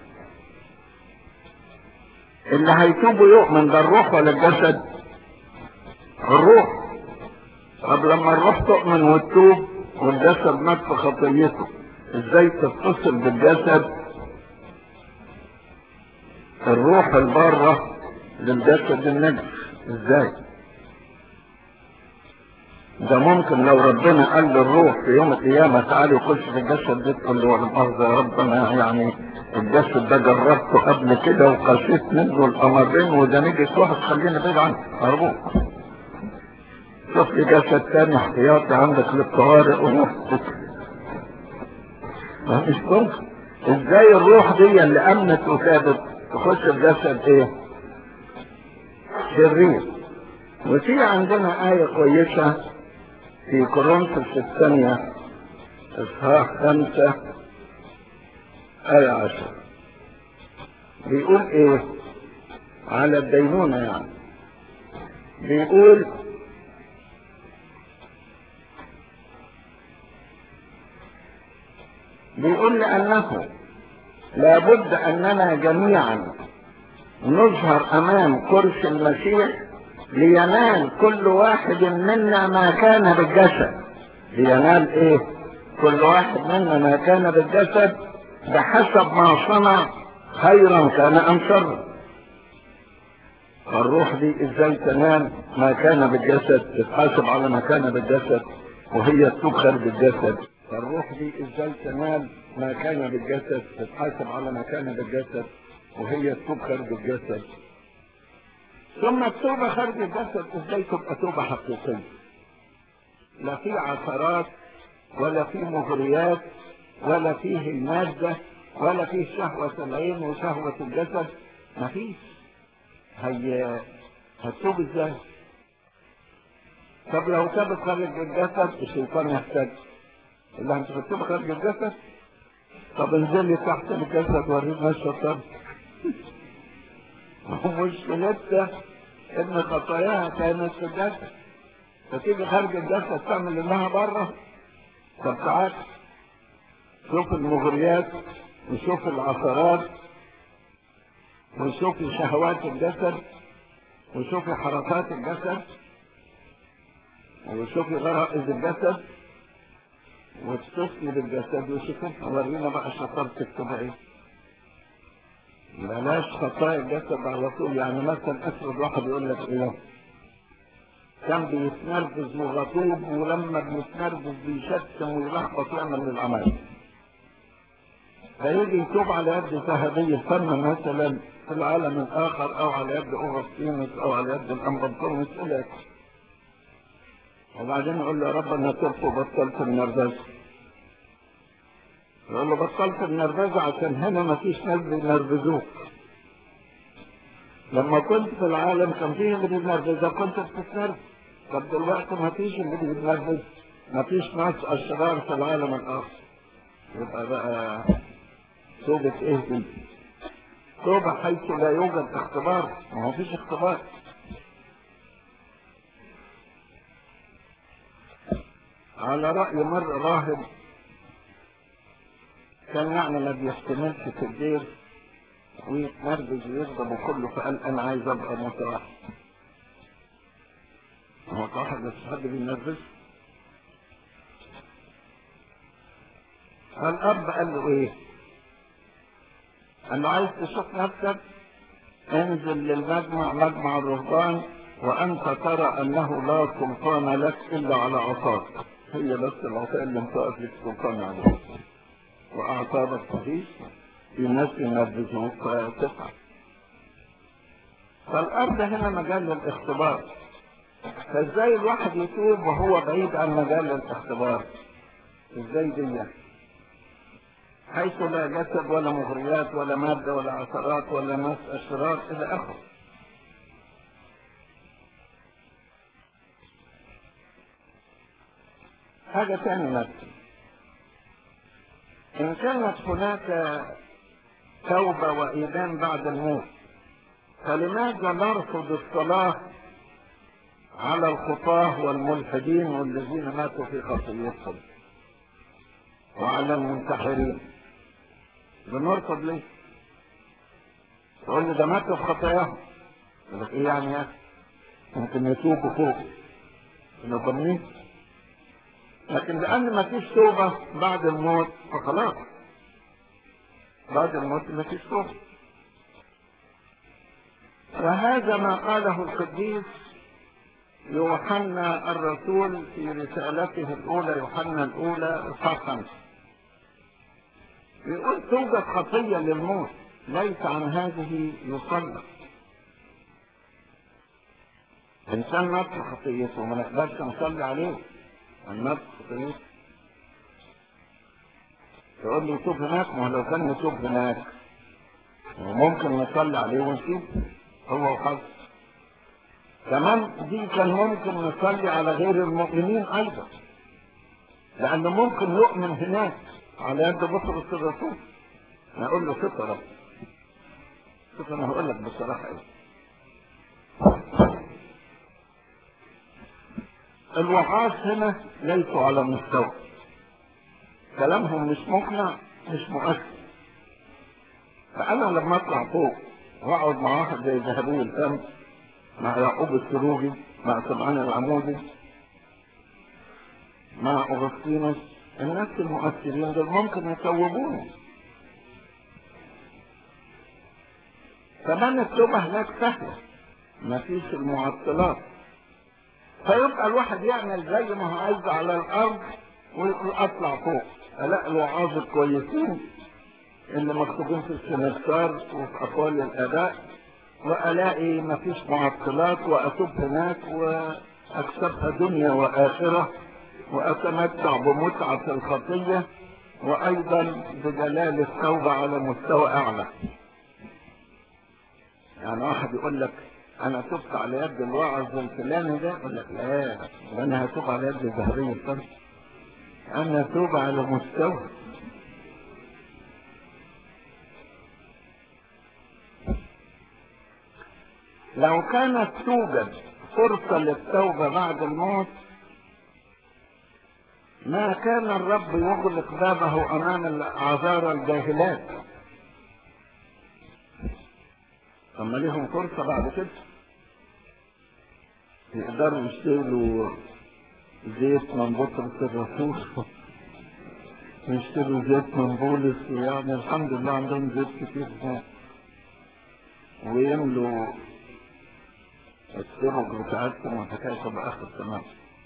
اللي هيتوبوا يؤمن ده الروح ولا الجسد الروح طب لما الروح تؤمن وتتوب والجسد مات في خطيته ازاي تتصل بالجسد الروح البارة للجسد النجس ازاي ده ممكن لو ربنا قال للروح في يوم القيامة تعالي وخش في الجسد ده تقول له ولا مؤاخذة يا رب انا يعني الجسد ده جربته قبل كده وقسيت منه القمرين وده نجس واحد خلينا بعيد عنه ارجوك شوف لي جسد تاني احتياطي عندك للطوارئ مش ممكن ازاي الروح دي اللي امنت وثابت تخش في جسد ايه شرير وفي عندنا آية كويسة في كورنثوس الثانية إصحاح خمسة آية عشر بيقول إيه على الدينونة يعني بيقول بيقول لأنه لابد أننا جميعا نظهر أمام كرسي المسيح لينال كل واحد منا ما كان بالجسد لينال إيه كل واحد منا ما كان بالجسد بحسب ما صنع خيرا كان أم شرا الروح دي ازاي تنال ما كان بالجسد تتحاسب على ما كان بالجسد وهي تتوب خارج الجسد الروح دي ازاي تنال ما كان بالجسد تتحاسب على ما كان بالجسد وهي تتوب خارج الجسد ثم التوبة خارج الجسد ازاي تبقى توبة حقيقية لا في عثرات ولا في مغريات ولا فيه المادة ولا فيه شهوة العين وشهوة الجسد مفيش هي هتتوب ازاي طب لو تابت خارج الجسد الشيطان يحتاج اللي انت بتتوب خارج الجسد طب انزلي تحت الجسد ورينا الشيطان مشكلتها ان خطاياها كانت في الجسد فتيجي خارج الجسد تعمل انها بره طب تعال شوف المغريات وشوف العثرات وشوفي شهوات الجسد وشوفي حركات الجسد وشوفي غرائز الجسد واتصلي بالجسد وشوفي ورينا بقى شطارتك تبقى ايه بلاش خطايا الجسد على طول يعني مثلا افرض واحد يقول لك ايه كان بيتنرفز وغضوب ولما بيتنرفز بيشتم ويلخبط يعمل العمل فيجي يتوب على يد ذهبي الفن مثلا في العالم الآخر أو على يد أوغسطينوس أو على يد الأمبرتونوس إلى وبعدين يقول له يا رب أنا تبت وبطلت النرفزة يقول له بطلت النرفزة عشان هنا ما فيش ناس بينرفزوك لما كنت في العالم كان فيه اللي بينرفزك كنت بتتنرفز طب دلوقتي ما فيش اللي بينرفز ما فيش ناس أشرار في العالم الآخر يبقى بقى توبة ايه دي؟ توبة حيث لا يوجد اختبار ما هو فيش اختبار على رأي مر راهب كان يعني ما بيحتملش في الدير ويتنرفز ويغضب كله فقال انا عايز ابقى متوحد هو متوحد بس حد بينرفز فالاب قال له ايه قال له عايز تشوف نفسك انزل للمجمع مجمع الرهبان وانت ترى انه لا سلطان لك الا على عصاك هي بس العصا اللي متوقف لك سلطان عليها واعصابك صحيح في ناس ينرفزوك فتفعل فالارض هنا مجال للاختبار فازاي الواحد يتوب وهو بعيد عن مجال الاختبار ازاي دي حيث لا جسد ولا مغريات ولا مادة ولا عثرات ولا ناس أشرار إلى آخره حاجة ثانية مثلا إن كانت هناك توبة وإيمان بعد الموت فلماذا نرفض الصلاة على الخطاة والملحدين والذين ماتوا في خطيئتهم وعلى المنتحرين بنرفض ليه؟ تقول لي ده ماتوا في خطاياهم يقول لك ايه يعني يا ممكن يتوبوا فوق نضمنين لكن لان ما فيش توبه بعد الموت فخلاص بعد الموت ما فيش توبه وهذا ما قاله القديس يوحنا الرسول في رسالته الأولى يوحنا الأولى إصحاح خمسة يقول توجد خطية للموت ليس عن هذه يصلى إنسان مات في خطيته ما نقدرش نصلي عليه عن مات في خطيته تقول لي يتوب هناك ما هو لو كان يتوب هناك ممكن نصلي عليه ونسيب هو وحظ كمان دي كان ممكن نصلي على غير المؤمنين ايضا لانه ممكن يؤمن هناك على يد بطرس الرسول نقول له شوف يا رب شوف انا هقول لك بصراحه ايه الوعاظ هنا ليسوا على مستوى كلامهم مش مقنع مش مؤثر فانا لما اطلع فوق واقعد مع واحد زي ذهبي الفم مع يعقوب السروجي مع سمعان العمودي مع اغسطينوس الناس المؤثرين دول ممكن يصوبوني كمان التوبة هناك سهلة مفيش المعطلات فيبقى الواحد يعمل زي ما هو عايز على الارض ويقول اطلع فوق الاقي الوعاظ الكويسين اللي مكتوبين في السمستار وفي اقوال الاداء والاقي مفيش معطلات واتوب هناك واكسبها دنيا واخره واتمتع بمتعه الخطيه وايضا بجلال التوبه على مستوى اعلى يعني واحد يقول لك انا تبت على يد الواعظ الفلاني ده يقول لك لا انا هتوب على يد الذهبيه الفرد انا اتوب على مستوى لو كانت توجد فرصة للتوبة بعد الموت ما كان الرب يغلق بابه أمام الأعذار الجاهلات أما ليهم فرصة بعد كده يقدروا يشتروا زيت من بطرس الرسول يشتروا زيت من بولس يعني الحمد لله عندهم زيت كتير هناك ويملوا السبب بتاعتكم والحكاية تبقى آخر تمام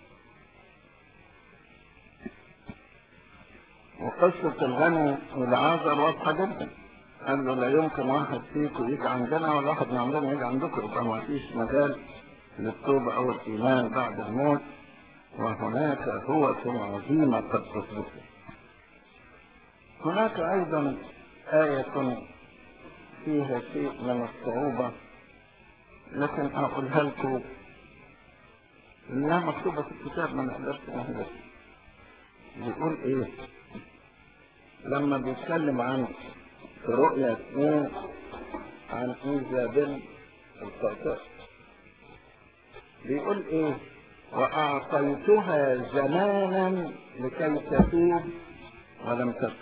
وقصة الغني والعازر واضحة جدا قال له لا يمكن واحد فيكم يجي عندنا ولا واحد من عندنا يجي عندكم يبقى ما فيش مجال للتوبة أو الإيمان بعد الموت وهناك هوة عظيمة قد تصدق هناك أيضا آية فيها شيء من الصعوبة لكن أقولها لكم إنها مكتوبة في الكتاب ما نقدرش نهدف بيقول إيه لما بيتكلم عن في رؤية اثنين عن إيزابيل القرطاس بيقول إيه وأعطيتها زمانا لكي تتوب ولم تتوب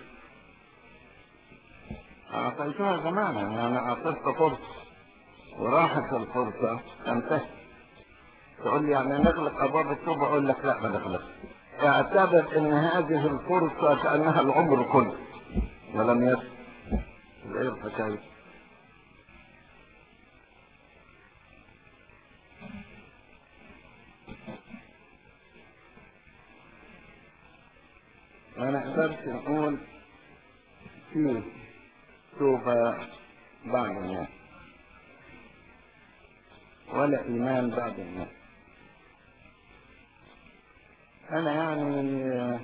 أعطيتها زمانا يعني أعطيتها فرصة وراحت الفرصة انتهت تقول لي يعني نغلق أبواب التوبة أقول لك لا ما نغلق اعتبر ان هذه الفرصة كأنها العمر كله ولم يصل ايه الحكاية ما نقدرش نقول في توبة بعد الموت ولا إيمان بعد الموت أنا يعني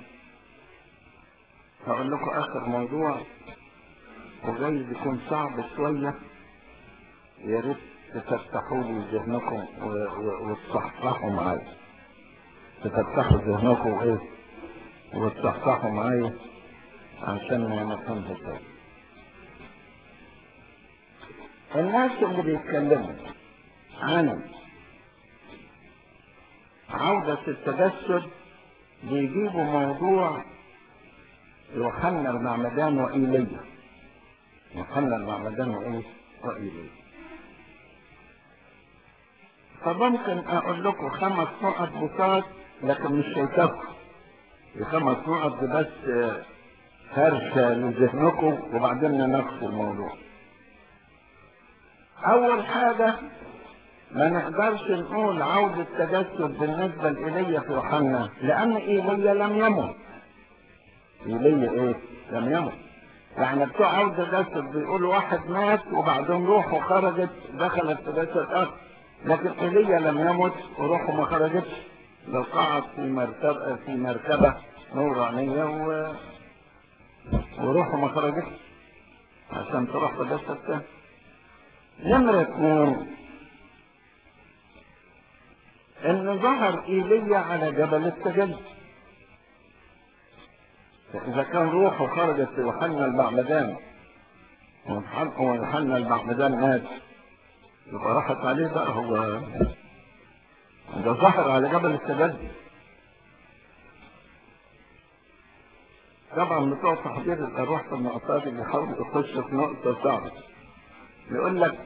هقول لكم آخر موضوع وجايز يكون صعب شوية يا ريت تفتحوا لي ذهنكم وتصحصحوا معايا تفتحوا ذهنكم وإيه وتصحصحوا معايا عشان ما نفهمش كويس الناس اللي بيتكلموا عن عودة التجسد بيجيبوا موضوع يوحنا المعمدان وإيليا يوحنا المعمدان وإيه وإيليا فممكن أقول لكم خمس نقط بساط لكن مش هيكفوا الخمس نقط دي بس هرشة لذهنكم وبعدين نناقش الموضوع أول حاجة ما نقدرش نقول عودة تجسد بالنسبة لإيليا في يوحنا لأن إيليا لم يمت إيليا إيه؟ لم يمت يعني بتوع عودة تجسد بيقولوا واحد مات وبعدين روحه خرجت دخلت في جسد آخر لكن إيليا لم يمت وروحه ما خرجتش بل قعد في مركبة في مركبة نورانية و... وروحه ما خرجتش عشان تروح في جسد تاني نمرة اثنين ان ظهر ايليا على جبل التجلي فاذا كان روحه خرجت في يوحنا المعمدان ويوحنا المعمدان مات يبقى راحت عليه بقى هو ده ظهر على جبل التجلي طبعا بتوع تحضير الارواح في النقطات اللي بيحاولوا يخشوا في نقطه صعبه يقول لك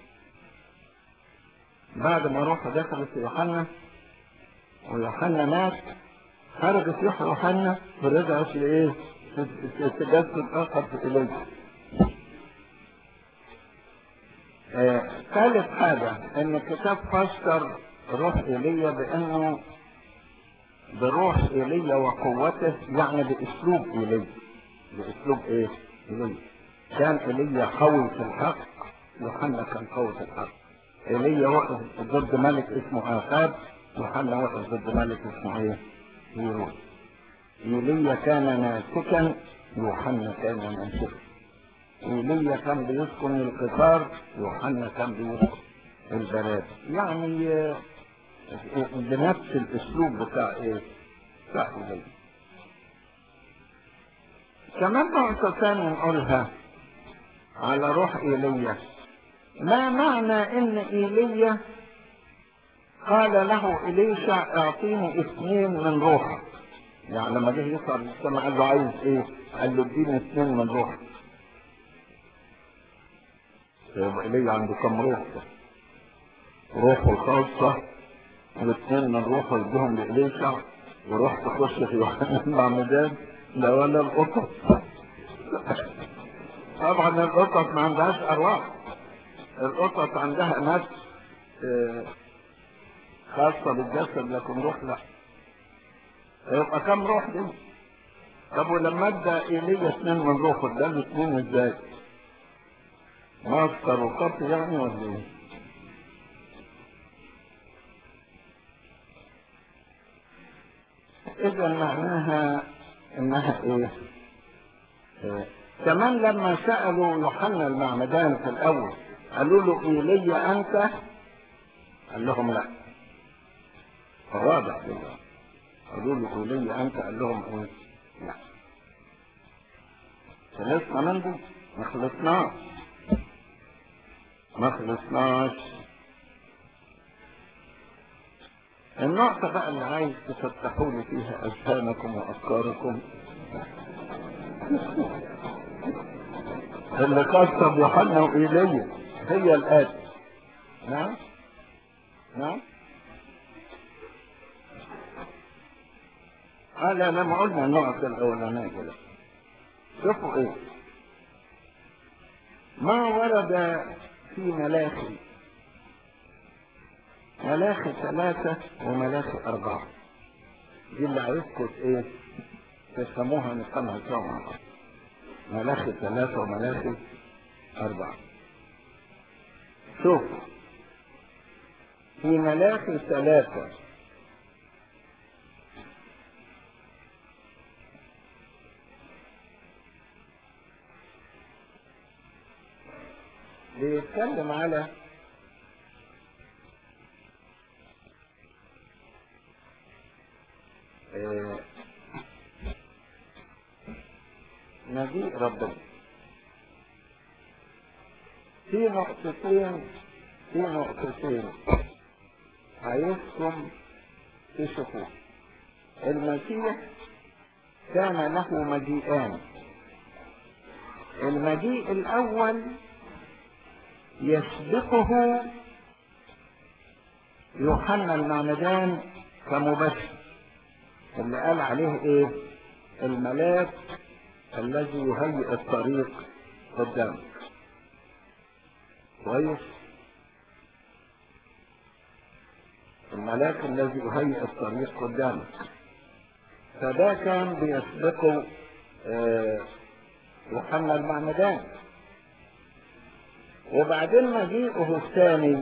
بعد ما روحه دخلت في يوحنا ويوحنا مات خرجت روح يوحنا ورجعت لايه؟ تجسد اخر في ايليا. آه، ثالث حاجة ان الكتاب فسر روح ايليا بانه بروح ايليا وقوته يعني باسلوب ايليا باسلوب ايه؟ ايليا كان ايليا قوي في الحق يوحنا كان قوي في الحق ايليا وقف ضد ملك اسمه اخاب يوحنا وقف ضد ملك اسمه ايه؟ يورون ايليا كان ناسكا يوحنا كان منسكا ايليا كان بيسكن القطار يوحنا كان بيسكن البلاد يعني آه، بنفس الاسلوب بتاع ايه؟ بتاع ايليا كمان نقطة ثانية نقولها على روح ايليا ما معنى ان ايليا قال له إليشع اعطيني اثنين من روحك يعني لما جه يصعد السماء قال له عايز ايه؟ قال له اديني اثنين من روحك يبقى إلي عنده كم روح روحه الخاصة واثنين من روحه يديهم لإليشع وروح تخش في يوحنا المعمدان لا ولا القطط طبعا القطط ما عندهاش أرواح القطط عندها نفس آه، خاصة بالجسد لكن روح لا يبقى كم روح دي طب ولما ادى ايليا اثنين من روحه اداله اثنين ازاي ماستر وقط يعني ولا ايه اذا معناها انها ايه إيه؟ كمان لما سألوا يوحنا المعمدان في الأول قالوا له إيليا أنت؟ قال لهم لا واضح كده قالوا له إيليا أنت؟ قال لهم إيه؟ لا خلصنا من دي؟ ما خلصناش ما خلصناش النقطة بقى اللي عايز تفتحوا لي فيها أذهانكم وأفكاركم اللي خاصة بيوحنا وإيليا هي الآتي نعم نعم قال لما قلنا النقطة الأولانية كده شوفوا إيه ما ورد في ملاخي ملاخي ثلاثة وملاخي أربعة دي اللي عايزكم إيه تفهموها نفهمها سوا مع بعض ملاخي ثلاثة وملاخي أربعة شوف في ملاخي ثلاثة بيتكلم على آه، مجيء ربنا في نقطتين في نقطتين عايزكم تشوفوا المسيح كان له مجيئان المجيء الأول يسبقه يوحنا المعمدان كمبشر اللي قال عليه ايه الملاك الذي يهيئ الطريق قدامك كويس الملاك الذي يهيئ الطريق قدامك فده كان بيسبقه آه، يوحنا المعمدان وبعدين مجيئه الثاني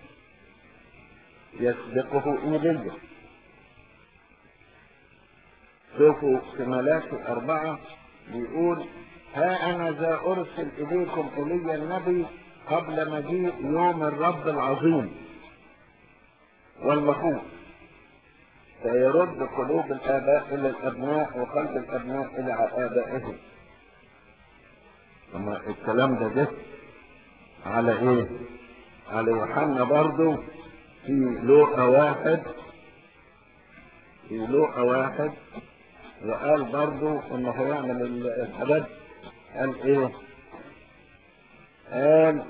يسبقه إيليا شوفوا في ملاك أربعة بيقول ها أنا ذا أرسل إليكم إلي النبي قبل مجيء يوم الرب العظيم والمخوف فيرد قلوب الآباء إلى الأبناء وقلب الأبناء إلى آبائهم لما الكلام ده جه على إيه؟ على يوحنا برضه في لوقا واحد في لوقا واحد وقال برضه انه هيعمل الحاجات قال ايه؟ قال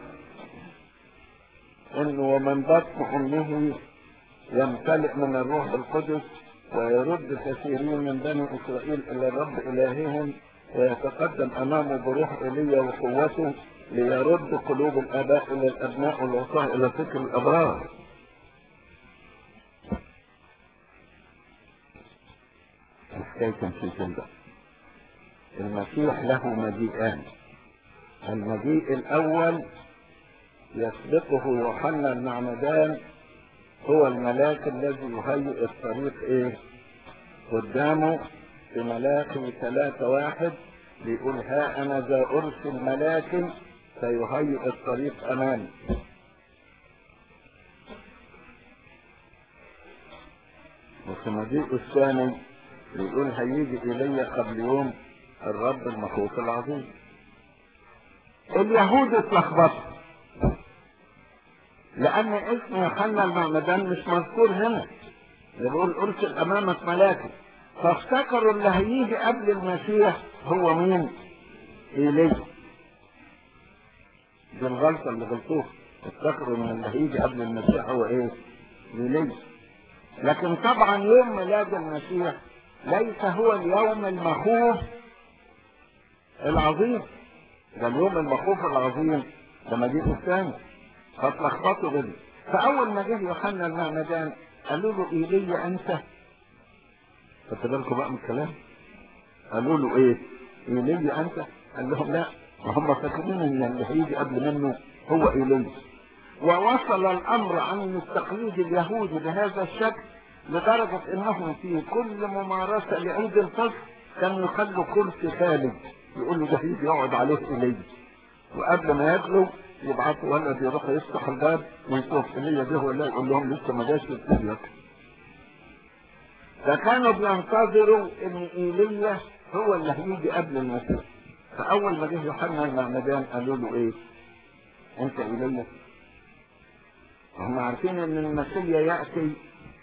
انه ومن بطن امه يمتلئ من الروح القدس ويرد كثيرين من بني اسرائيل الى الرب الههم ويتقدم امامه بروح ايليا وقوته ليرد قلوب الاباء الى الابناء والوصاه الى فكر الابرار الحكايه تمشي كده المسيح له مجيئان المجيء الاول يسبقه يوحنا المعمدان هو الملاك الذي يهيئ الطريق ايه قدامه في ملاكي ثلاثة واحد بيقول ها انا ذا ارسل ملاك سيهيئ الطريق امامي وفي مجيء الثاني بيقول هيجي الي قبل يوم الرب المخوف العظيم اليهود اتلخبطوا لان اسم يوحنا المعمدان مش مذكور هنا يقول ارسل امامك ملاكي فافتكروا اللي هيجي قبل المسيح هو مين ايليا دي الغلطه اللي غلطوها افتكروا ان اللي هيجي قبل المسيح هو ايه ايليا لكن طبعا يوم ميلاد المسيح ليس هو اليوم المخوف العظيم ده اليوم المخوف العظيم ده مجيء الثاني فاتلخبطوا بيه فاول ما جه يوحنا المعمدان قالوا له ايليا انت خدت بالكم بقى من الكلام قالوا له ايه ايليا انت قال لهم لا وهم فاكرين ان اللي هيجي قبل منه هو ايليا ووصل الامر عن التقليد اليهودي بهذا الشكل لدرجة انهم في كل ممارسة لعيد الفصل كانوا يخلوا كرسي خالد يقولوا ده هيجي يقعد عليه ايليا وقبل ما ياكلوا يبعثوا ولد يروح يفتح الباب ويشوف ايليا ده ولا يقول لهم لسه ما جاش ياكل فكانوا بينتظروا ان ايليا هو اللي هيجي قبل المسيح فاول ما جه يوحنا المعمدان قالوا له ايه انت ايليا هم عارفين ان المسيح ياتي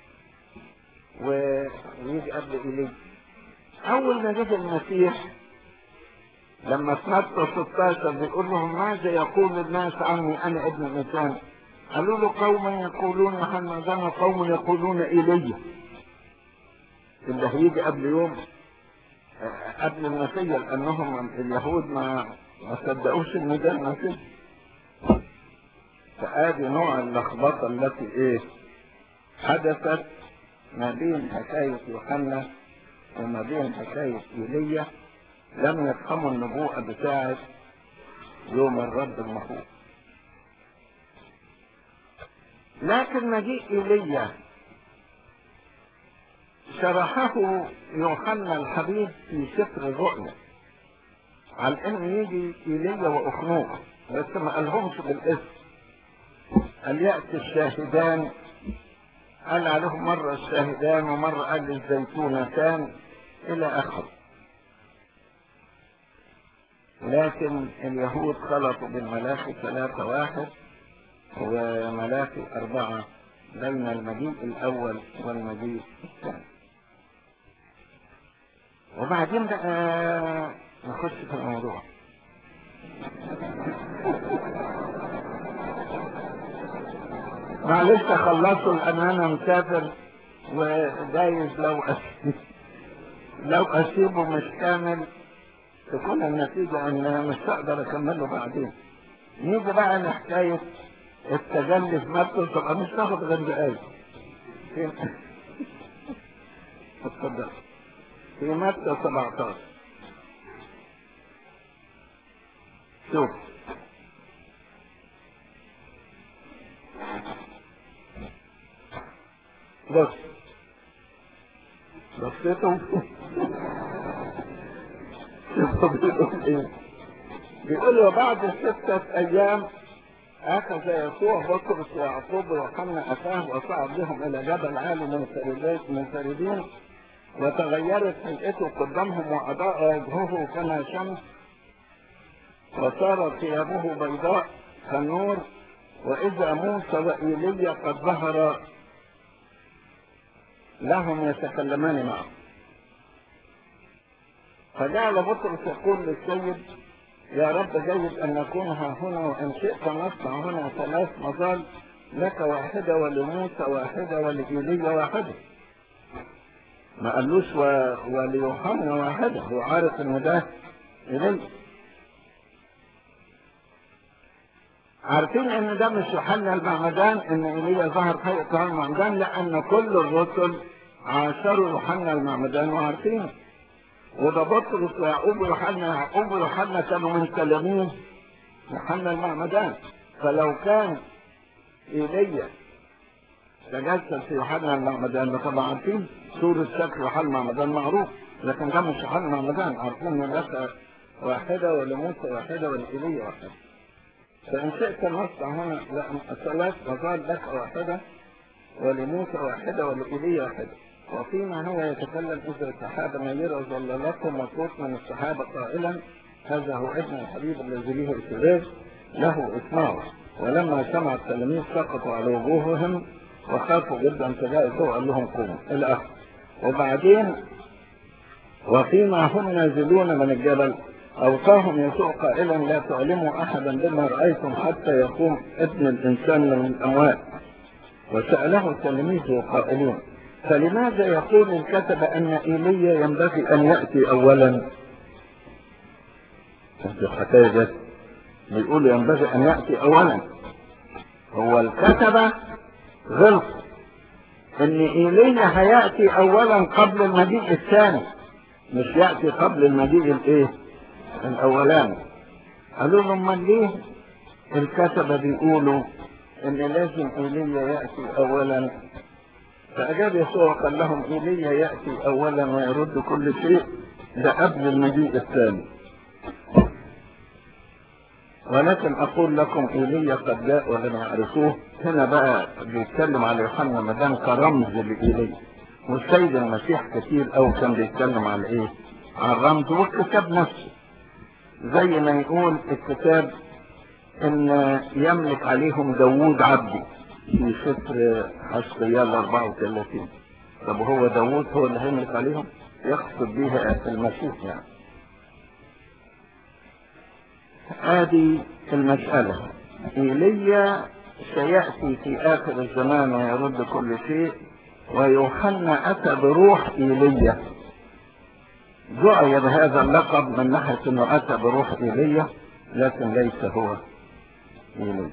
ويجي قبل ايليا اول ما جه المسيح لما في متى 16 بيقول لهم ماذا يقول الناس عني انا ابن الانسان قالوا له قوما يقولون يوحنا ذا قوم يقولون ايليا اللي هيجي قبل يوم قبل المسيح لانهم اليهود ما ما صدقوش ان ده المسيح فادي نوع اللخبطه التي ايه حدثت ما بين حكايه يوحنا وما بين حكايه ايليا لم يفهموا النبوءه بتاعه يوم الرب المخوف لكن مجيء ايليا شرحه يوحنا الحبيب في سفر الرؤيا على ان يجي ايليا واخنوخ بس ما قالهمش بالاسم قال ياتي الشاهدان قال عليهم مرة الشاهدان ومرة قال الزيتونتان إلى آخره لكن اليهود خلطوا بالملاخي ثلاثة واحد وملاخي أربعة بين المجيء الأول والمجيء الثاني وبعدين بقى نخش في الموضوع معلش خلصوا لان انا مسافر ودايز لو أسيب لو اسيبه مش كامل تكون النتيجة ان مش هقدر اكمله بعدين نيجي بقى لحكاية التجلي في مكة تبقى مش تاخد غير دقايق في اتفضل في مكة 17 شوف بص بصيتم شوفوا بيقول ايه بيقول وبعد ستة أيام أخذ يسوع بطرس ويعقوب ويوحنا أخاه وصعد بهم إلى جبل عالي منفردين منفردين وتغيرت هيئته قدامهم وأضاء وجهه كما شمس وصارت ثيابه بيضاء كالنور وإذا موسى وإيليا قد ظهر لهم يتكلمان معه فجعل بطرس يقول للسيد يا رب جيد أن نكون ها هنا وإن شئت نصنع هنا ثلاث مظال لك واحدة ولموسى واحدة ولإيليا واحدة ما قالوش و... وليوحنا واحدة هو عارف إن ده إيليا عارفين ان ده مش يوحنا المعمدان ان ايليا ظهر في هيئه المعمدان لان كل الرسل عاشروا يوحنا المعمدان وعارفينه وده بطرس ويعقوب ويوحنا يعقوب ويوحنا كانوا من تلاميذ يوحنا المعمدان فلو كان ايليا تجسد في يوحنا المعمدان ده طبعا عارفين صورة شكل يوحنا المعمدان معروف لكن ده مش يوحنا المعمدان عارفين ان لك واحدة ولموسى واحدة ولإيليا واحدة فإن شئت نصنع هنا ثلاث مظال لك واحدة ولموسى واحدة ولإيليا واحدة وفيما هو يتكلم إذا السحابة نيرة ظللتهم وصوت من السحابة قائلا هذا هو ابن الحبيب الذي به الكبير له اسمعوا ولما سمع التلاميذ سقطوا على وجوههم وخافوا جدا فجاء قال لهم قوموا إلى آخره وبعدين وفيما هم نازلون من الجبل أوصاهم يسوع قائلا لا تعلموا أحدا بما رأيتم حتى يقوم ابن الإنسان من الأموات وسأله التلاميذ قائلين فلماذا يقول الكتب أن إيليا ينبغي أن يأتي أولا الحكاية جت بيقول ينبغي أن يأتي أولا هو الكتبة غلط ان ايليا هياتي اولا قبل المجيء الثاني مش ياتي قبل المجيء الايه الاولاني قالوا لهم امال ليه الكتبه بيقولوا ان لازم ايليا ياتي اولا فاجاب يسوع قال لهم ايليا ياتي اولا ويرد كل شيء ده قبل المجيء الثاني ولكن اقول لكم ايليا قد جاء ولم يعرفوه هنا بقى بيتكلم على يوحنا مدام كرمز لايليا والسيد المسيح كتير قوي كان بيتكلم على ايه على الرمز والكتاب نفسه زي ما يقول الكتاب ان يملك عليهم داوود عبدي في سفر حسقيال 34 طب هو داوود هو اللي هيملك عليهم يقصد بيها المسيح يعني هذه المسألة إيليا سيأتي في آخر الزمان ويرد كل شيء ويوحنا أتى بروح إيليا دعي بهذا اللقب من ناحية أنه أتى بروح إيليا لكن ليس هو إيليا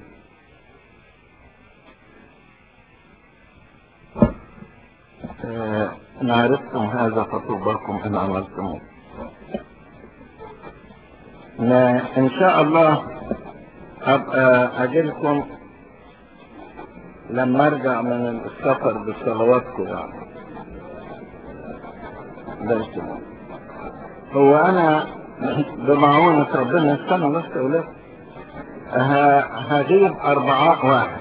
آه إن عرفتم هذا فطوباكم إن عملتموه ما ان شاء الله ابقى اجيلكم لما ارجع من السفر بصلواتكم يعني بس هو انا بمعونة ربنا استنى بس يا ولاد هجيب اربعاء واحد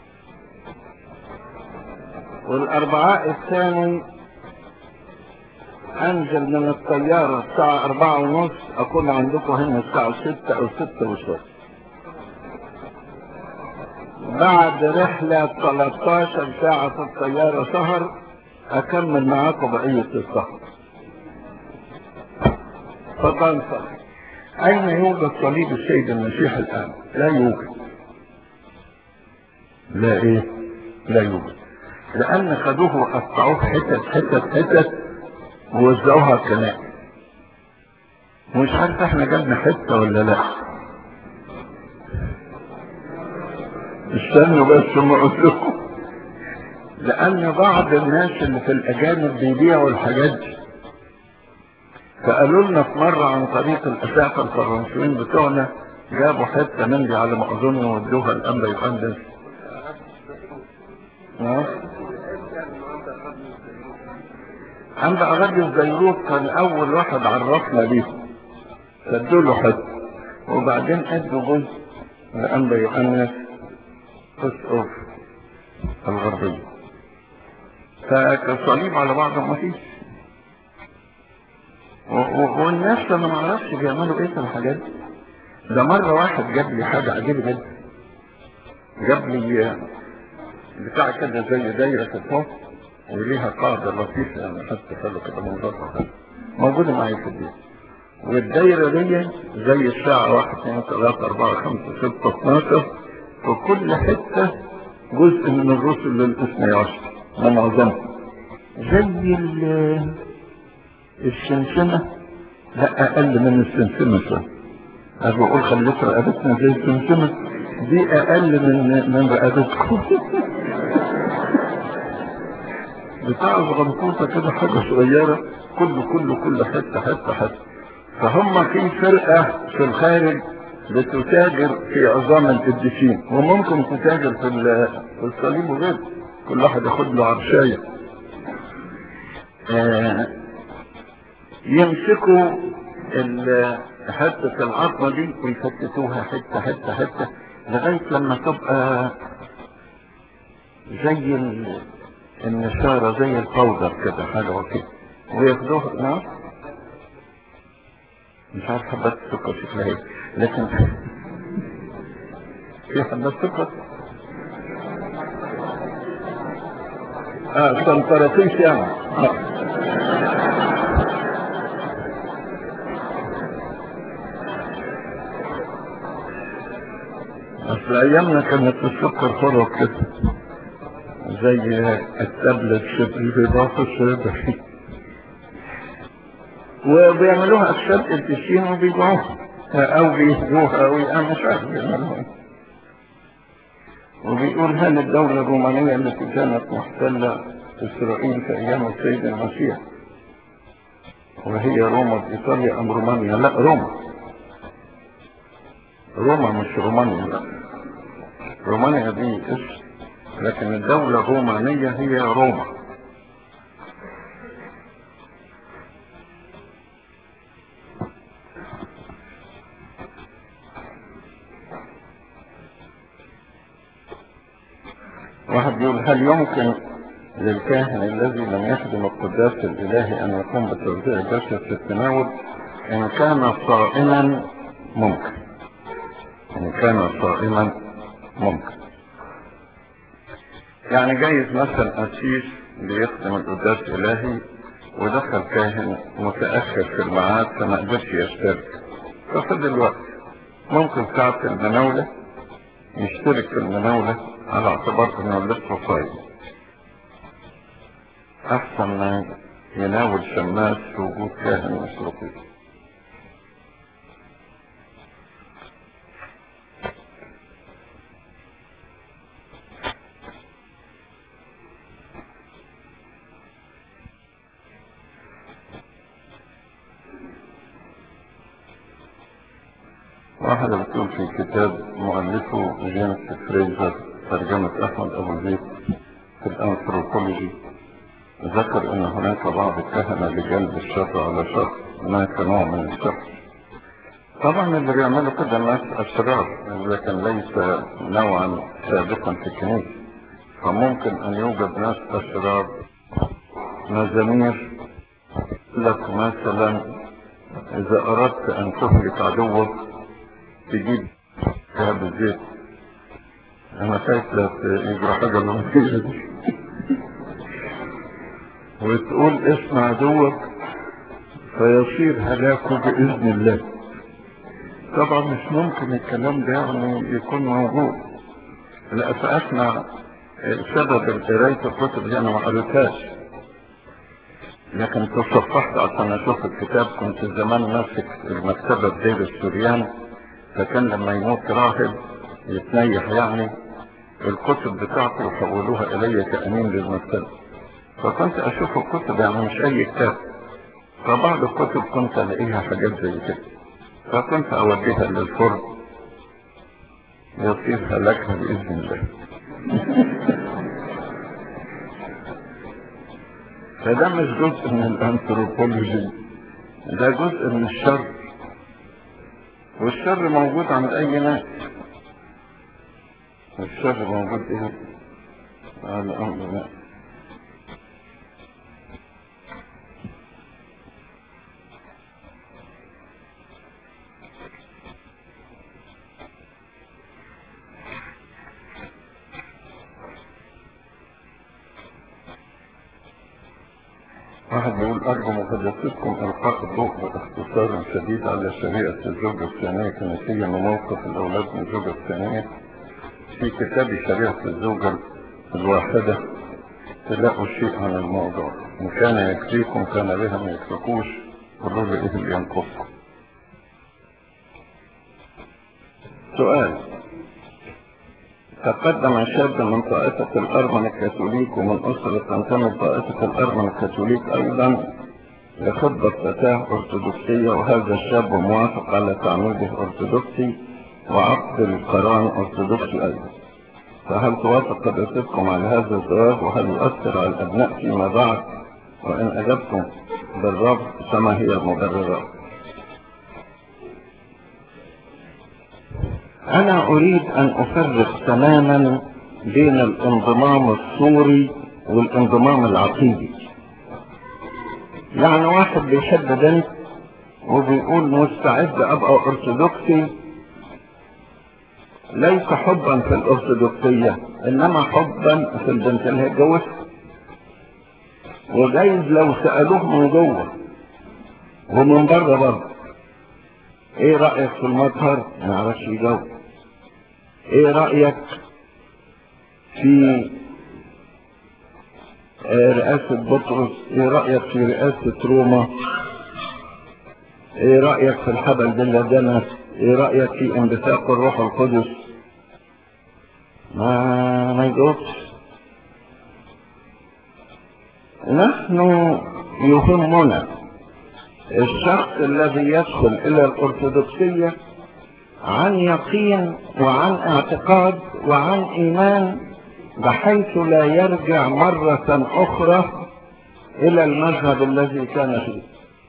والاربعاء الثاني انزل من الطيارة الساعة اربعة ونص اكون عندكم هنا الساعة ستة او ستة وشوية بعد رحلة 13 ساعة في الطيارة سهر اكمل معاكم بقية السهر فضل صلي اين يوجد صليب السيد المسيح الان لا يوجد لا ايه لا يوجد لان خدوه وقطعوه حتت حتت حتت ووزعوها كنائس مش عارف احنا جبنا حته ولا لا استنوا بس ما اقول لكم لان بعض الناس اللي في الاجانب بيبيعوا الحاجات دي فقالوا لنا في مره عن طريق الاساقه الفرنسيين بتوعنا جابوا حته من دي على ما اظن ودوها الامر يقدس عند أغادي الزيروت كان أول واحد عرفنا ليه فادوا له حته وبعدين ادوا جزء لأنبا يؤنس اسقف الغربية فكصليب على بعضه ما فيش و- و- والناس انا ما اعرفش بيعملوا ايه في الحاجات دي ده مرة واحد جاب لي حاجة عجيبة جدا جاب لي بتاع كده زي دايرة في الفوق وليها قاعدة لطيفة يعني حتى حلو كده منظرها حلو موجودة معايا في البيت والدايرة دي زي الساعة واحد اثنين ثلاثة أربعة خمسة ستة 12 في كل حتة جزء من الرسل للاثني عشر ومعظمهم زي ال- السمسمة لا أقل من السمسمة شوية أنا بقول خليت رقبتنا زي السمسمة دي أقل من من رقبتكم بتاع صغنطوطة كده حاجة صغيرة كله كله كل حتة حتة حتة فهم في فرقة في الخارج بتتاجر في عظام القديسين وممكن تتاجر في ال- في الصليب وغيره كل واحد ياخد له عرشاية آه، يمسكوا ال- حتة العظمة دي ويفتتوها حتة حتة حتة لغاية لما تبقى زي ال- النشارة زي الباودر كده حاجة وكده وياخدوها نعم مش عارف حبات السكر شكلها ايه لكن في حبات سكر اه سنتراتيش يعني آه. اصل ايامنا كانت السكر فرق كده زي التابلت شبه بيضاف الشبه وبيعملوها اكشاب التسين وبيبيعوها او بيهدوها او انا مش عارف بيعملوها إيه. وبيقول هل الدولة الرومانية التي كانت محتلة اسرائيل في ايام السيد المسيح وهي روما في ايطاليا ام رومانيا لا روما روما مش رومانيا لا رومانيا دي اسم لكن الدولة الرومانية هي روما واحد بيقول هل يمكن للكاهن الذي لم يخدم القداس الإلهي أن يقوم بتوزيع الجسد في التناول إن كان صائما ممكن إن كان صائما ممكن يعني جايز مثلا قسيس بيخدم القداس الإلهي ودخل كاهن متأخر في الميعاد فما قدرش يشترك فخد الوقت ممكن ساعة المناولة يشترك في المناولة على اعتبار انه لسه صايم احسن ما يناول شماس في وجود كاهن مسروقين واحدة بتقول في كتاب مؤلفه جيمس فريزر ترجمة أحمد أبو زيد في الأنثروبولوجي ذكر أن هناك بعض الكهنة لجلب الشر على شر ما كنوع من الشر طبعا اللي بيعملوا كده ناس أشرار لكن ليس نوعا ثابتا في الكنيسة فممكن أن يوجد ناس أشرار مزامير لك مثلا إذا أردت أن تهلك عدوك تجيب ذهب الزيت انا خايف لا يجرى حاجة للمسيرة دي وتقول اسم عدوك فيصير هلاكه بإذن الله طبعا مش ممكن الكلام ده يعني يكون موجود لا فأسمع سبب قراية الكتب دي أنا ما قريتهاش لكن تصفحت عشان أشوف الكتاب كنت زمان ماسك المكتبة في دير السوريان فكان لما يموت راهب يتنيح يعني الكتب بتاعته يحولوها الي كأمين للمكتبة فكنت اشوف الكتب يعني مش اي كتاب فبعض الكتب كنت الاقيها حاجات زي كده فكنت اوديها للفرن يصير هلاكها باذن الله فده مش جزء من الانثروبولوجي ده جزء من الشر والشر موجود عند اي ناس الشر موجود ايه على امر ناس واحد بيقول أرجو مقدستكم إلقاء الضوء باختصار شديد على شريعة الزوجة الثانية كنسيا وموقف الأولاد من الزوجة الثانية في كتاب شريعة الزوجة الواحدة تلاقوا شيء عن الموضوع إن كان يكفيكم كان بها ما يكفيكوش قولوا لي إيه اللي ينقصكم سؤال تقدم شاب من طائفة الأرمن الكاثوليك ومن أسرة تنتمي لطائفة الأرمن الكاثوليك أيضا لخطبة فتاة أرثوذكسية وهذا الشاب موافق على تعميده أرثوذكسي وعقد القران أرثوذكسي أيضا فهل توافق قدرتكم على هذا الزواج وهل يؤثر على الأبناء فيما بعد وإن أجبتم بالرفض فما هي المبررات أنا أريد أن أفرق تماما بين الانضمام الصوري والانضمام العقيدي يعني واحد بيحب بنت وبيقول مستعد أبقى أرثوذكسي ليس حبا في الأرثوذكسية إنما حبا في البنت اللي هيتجوزها وجايز لو سألوه من جوه ومن بره برضه ايه رأيك في المظهر ما يعرفش يجاوب ايه رأيك في آه، رئاسة بطرس ايه رأيك في رئاسة روما ايه رأيك في الحبل باللدنة ايه رأيك في انبثاق الروح القدس ما ما يجاوبش نحن يهمنا الشخص الذي يدخل الى الارثوذكسية عن يقين وعن اعتقاد وعن ايمان بحيث لا يرجع مرة اخرى الى المذهب الذي كان فيه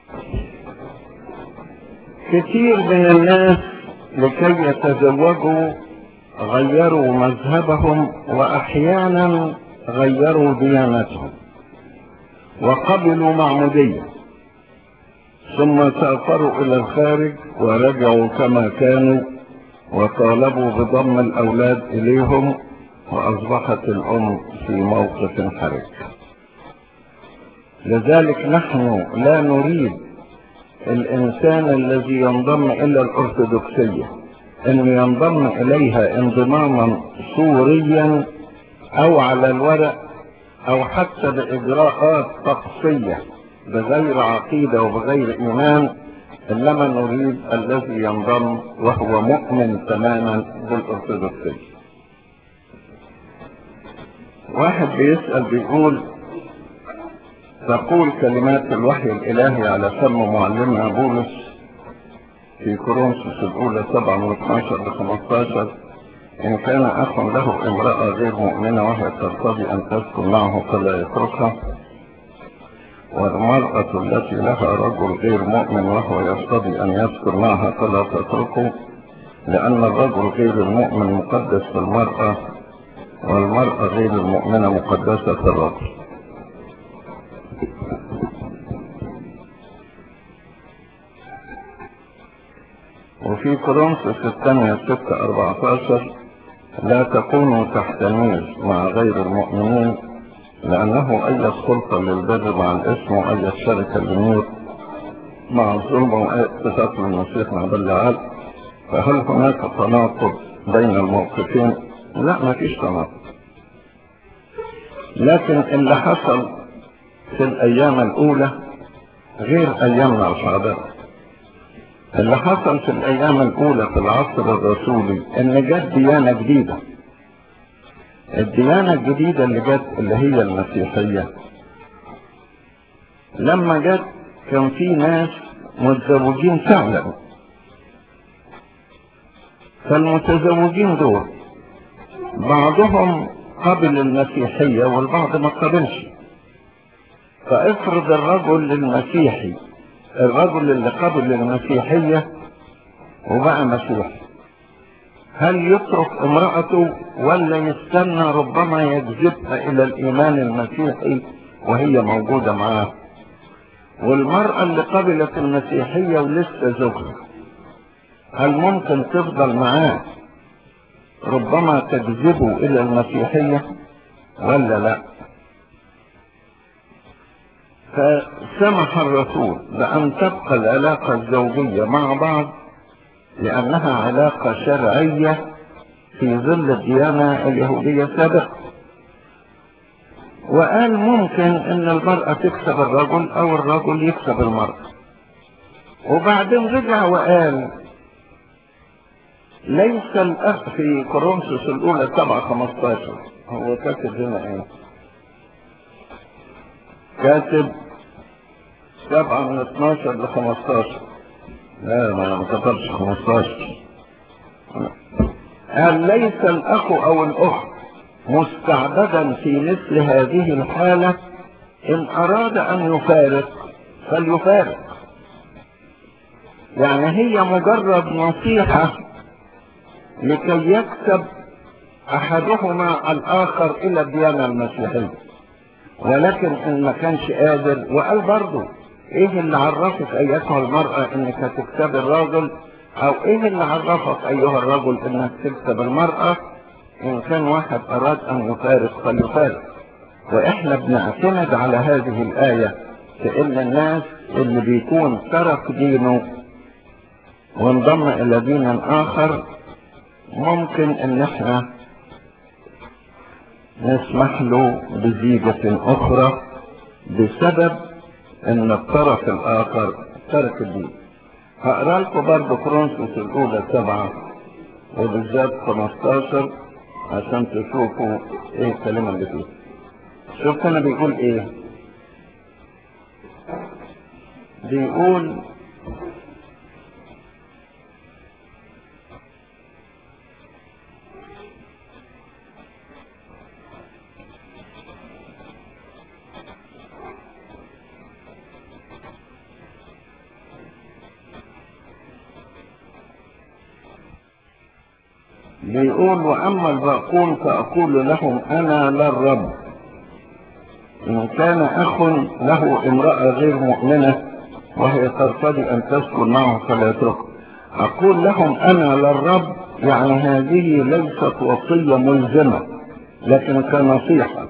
كثير من الناس لكي يتزوجوا غيروا مذهبهم واحيانا غيروا ديانتهم وقبلوا معموديه ثم سافروا الى الخارج ورجعوا كما كانوا وطالبوا بضم الاولاد اليهم واصبحت الام في موقف حرج لذلك نحن لا نريد الانسان الذي ينضم الى الارثوذكسيه انه ينضم اليها انضماما صوريا او على الورق او حتى باجراءات طقسيه بغير عقيدة وبغير إيمان إنما نريد الذي ينضم وهو مؤمن تماما بالأرثوذكسية. واحد بيسأل بيقول تقول كلمات الوحي الإلهي على فم معلمنا بولس في كورنثوس الأولى 7 من 12 ل 15 إن كان أخ له امرأة غير مؤمنة وهي ترتضي أن تسكن معه فلا يتركها والمرأة التي لها رجل غير مؤمن وهو يرتضي أن يسكن معها فلا تتركه لأن الرجل غير المؤمن مقدس في المرأة والمرأة غير المؤمنة مقدسة في الرجل وفي كورنثوس الثانية ستة أربعتاشر لا تكونوا تحتميز مع غير المؤمنين لأنه أي سلطة للبر مع الاسم وأي شركة للنور مع الظلم واتفاق المسيح مع بالعال فهل هناك تناقض بين الموقفين؟ لا ما فيش تناقض لكن اللي حصل في الأيام الأولى غير أيامنا الحاضرة اللي حصل في الأيام الأولى في العصر الرسولي إن جت ديانة جديدة الديانة الجديدة اللي جت اللي هي المسيحية لما جت كان في ناس متزوجين فعلا فالمتزوجين دول بعضهم قبل المسيحية والبعض ما قبلش فافرض الرجل المسيحي الرجل اللي قبل المسيحية وبقى مسيحي هل يترك امرأته ولا يستنى ربما يجذبها الى الايمان المسيحي وهي موجودة معاه والمرأة اللي قبلت المسيحية ولسه زوجها هل ممكن تفضل معاه ربما تجذبه الى المسيحية ولا لا فسمح الرسول بان تبقى العلاقة الزوجية مع بعض لانها علاقة شرعية في ظل الديانة اليهودية السابقة وقال ممكن ان المرأة تكسب الرجل او الرجل يكسب المرأة وبعدين رجع وقال ليس الاخ في كورنثوس الاولى 7 15 هو كاتب هنا ايه كاتب 7 من 12 ل 15 لا ما ما كتبش 15 قال ليس الاخ او الاخت مستعبدا في مثل هذه الحالة ان اراد ان يفارق فليفارق يعني هي مجرد نصيحة لكي يكسب احدهما الاخر الى الديانة المسيحية ولكن ان ما كانش قادر وقال برضه ايه اللي عرفك ايتها المرأة انك هتكسب الراجل او ايه اللي عرفك ايها الرجل انك تكسب المرأة ان كان واحد اراد ان يفارق فليفارق واحنا بنعتمد على هذه الاية في ان الناس اللي بيكون ترك دينه وانضم الى دين اخر ممكن ان احنا نسمح له بزيجة اخرى بسبب ان الطرف الاخر ترك الدين هقرا لكم برضه كرونسوس الاولى سبعة وبالذات 15 عشان تشوفوا ايه الكلمة اللي فيه شوف انا بيقول ايه بيقول بيقول واما الباقون فاقول لهم انا لا الرب ان كان اخ له امرأة غير مؤمنة وهي ترتضي ان تسكن معه فلا يتركه اقول لهم انا لا الرب يعني هذه ليست وصية ملزمة لكن كنصيحة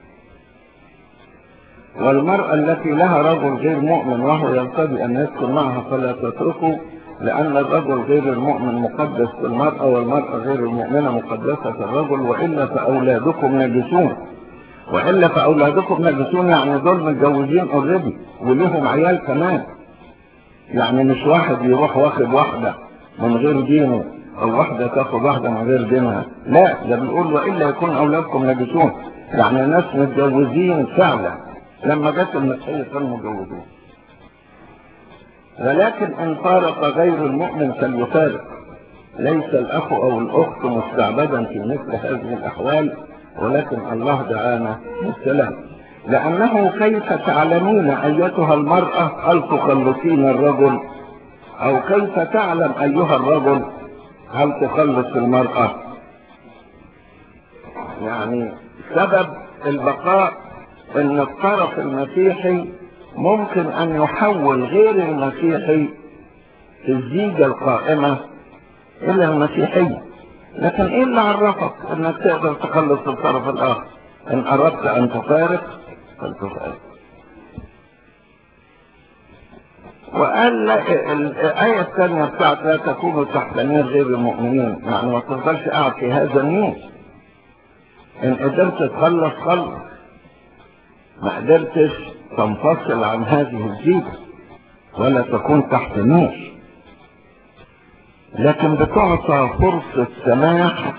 والمرأة التي لها رجل غير مؤمن وهو يرتضي ان يسكن معها فلا تتركه لأن الرجل غير المؤمن مقدس المرأة والمرأة غير المؤمنة مقدسة الرجل وإلا فأولادكم نجسون وإلا فأولادكم نجسون يعني دول متجوزين اوريدي وليهم عيال كمان يعني مش واحد يروح واخد واحدة من غير دينه أو واحدة تاخد واحدة من غير دينها لا ده بيقول وإلا يكون أولادكم نجسون يعني ناس متجوزين فعلا لما جت المسيحية كانوا متجوزين ولكن ان فارق غير المؤمن فليفارق ليس الاخ او الاخت مستعبدا في مثل هذه الاحوال ولكن الله دعانا بالسلام لانه كيف تعلمين ايتها المرأة هل تخلصين الرجل او كيف تعلم ايها الرجل هل تخلص المرأة يعني سبب البقاء ان الطرف المسيحي ممكن ان يحول غير المسيحي في الزيجة القائمة الى المسيحية لكن ايه اللي عرفك انك تقدر تخلص الطرف الاخر ان اردت ان تفارق فلتفارق وقال الآية الثانية بتاعت لا تكونوا تحت نير غير المؤمنين يعني ما تفضلش قاعد في هذا النور إن قدرت تخلص خلص ما قدرتش تنفصل عن هذه الزيجة ولا تكون تحت نور لكن بتعطى فرصة سماح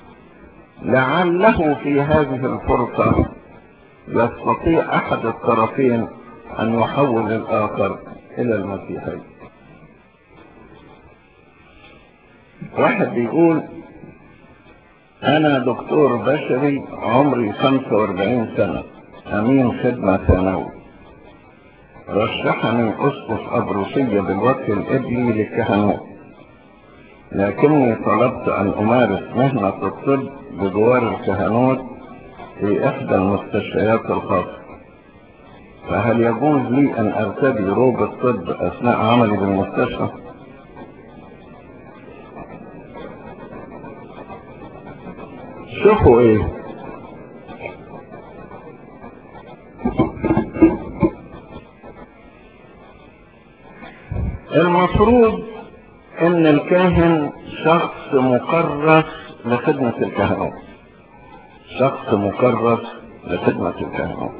لعله في هذه الفرصة يستطيع أحد الطرفين أن يحول الآخر إلى المسيحية واحد بيقول أنا دكتور بشري عمري 45 سنة أمين خدمة ثانوي رشحني أسقف أبروسية بالوقت الإبلي للكهنوت لكني طلبت أن أمارس مهنة الطب بجوار الكهنوت في إحدى المستشفيات الخاصة فهل يجوز لي أن أرتدي روب الطب أثناء عملي بالمستشفى؟ شوفوا ايه المفروض ان الكاهن شخص مكرس لخدمة الكهنوت شخص مكرس لخدمة الكهنوت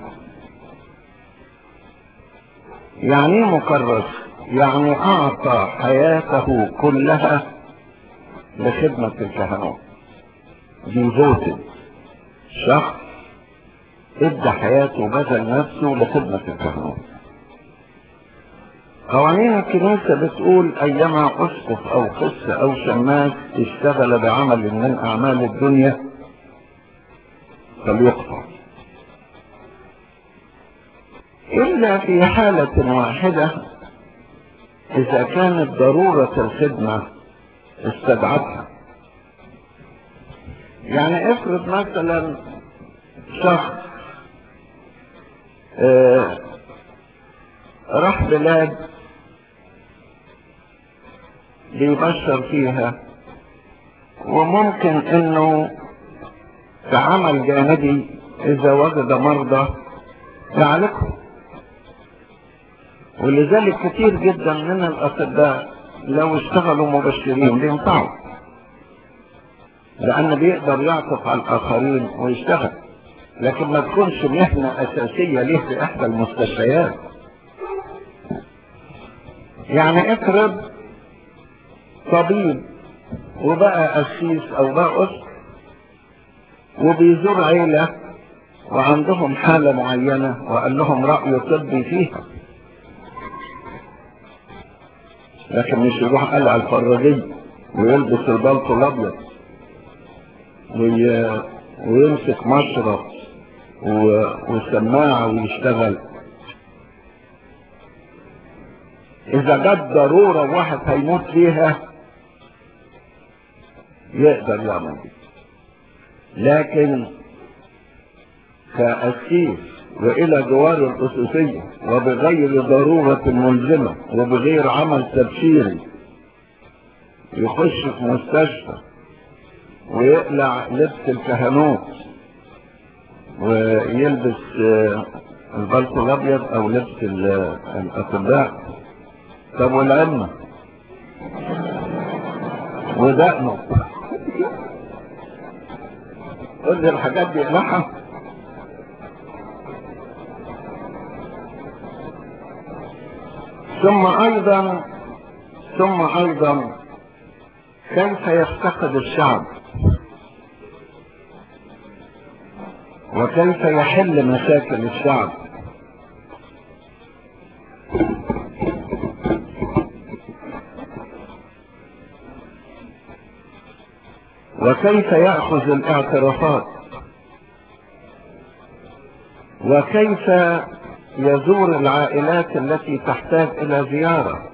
يعني ايه مكرس يعني اعطى حياته كلها لخدمة الكهنوت ديفوتد شخص ادى حياته بذل نفسه لخدمة الكهنوت قوانين الكنيسة بتقول أيما أسقف أو قس أو شماس اشتغل بعمل من أعمال الدنيا فليقطع إلا في حالة واحدة إذا كانت ضرورة الخدمة استدعتها يعني افرض مثلا شخص آه راح بلاد بيبشر فيها وممكن انه كعمل جانبي اذا وجد مرضى يعالجهم ولذلك كتير جدا من الاطباء لو اشتغلوا مبشرين بينفعوا لان بيقدر يعطف على الاخرين ويشتغل لكن ما تكونش مهنة اساسية ليه في احدى المستشفيات يعني افرض طبيب وبقى قسيس او بقى اسر وبيزور عيلة وعندهم حالة معينة وقال لهم رأي طبي فيها لكن مش يروح قلع الفراجية ويلبس البلطو الابيض وي... ويمسك مشرط و... وسماعة ويشتغل اذا جت ضرورة واحد هيموت فيها يقدر يعمل دي لكن كأسيس وإلى جوار الخصوصية وبغير ضرورة ملزمة وبغير عمل تبشيري يخش في مستشفى ويقلع لبس الكهنوت ويلبس البلطو الابيض او لبس الاطباء طب والعلم ودقنه قول لي الحاجات دي اقلعها ثم ايضا ثم ايضا كيف يفتقد الشعب وكيف يحل مشاكل الشعب وكيف يأخذ الاعترافات وكيف يزور العائلات التي تحتاج إلى زيارة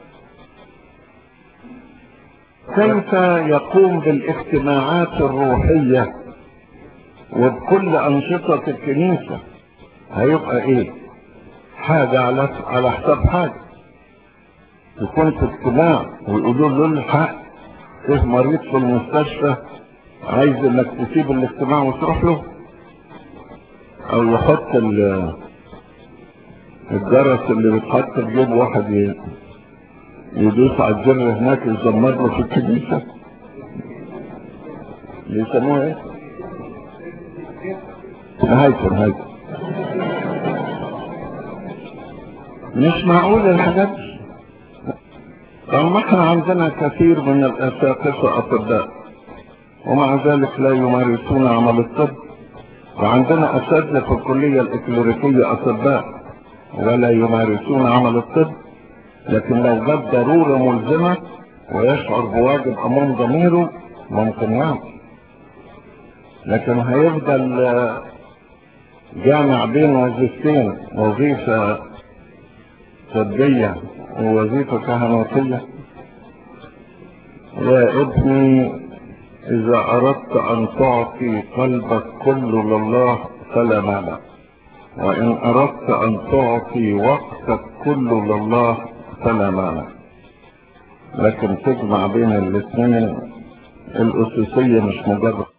كيف يقوم بالاجتماعات الروحية وبكل أنشطة الكنيسة هيبقى إيه حاجة على على حساب حاجة يكون في اجتماع ويقولوا له الحق فيه مريض في المستشفى عايز انك تسيب الاجتماع وتروح له او يحط الجرس اللي بيتحط في جيب واحد يدوس على الزر هناك يزمر له في الكنيسة بيسموها ايه؟ هيكل هيكل مش معقول الحاجات دي طب احنا عندنا كثير من الاساقفة اطباء ومع ذلك لا يمارسون عمل الطب وعندنا اساتذة في الكلية الاكليريكية اطباء ولا يمارسون عمل الطب لكن لو جت ضرورة ملزمة ويشعر بواجب امام ضميره ممكن يعمل لكن هيفضل جامع بين وظيفتين وظيفة طبية ووظيفة كهنوتية يا ابني إذا أردت أن تعطي قلبك كله لله فلا مانع وإن أردت أن تعطي وقتك كله لله فلا مانع لكن تجمع بين الاثنين الأساسية مش مجرد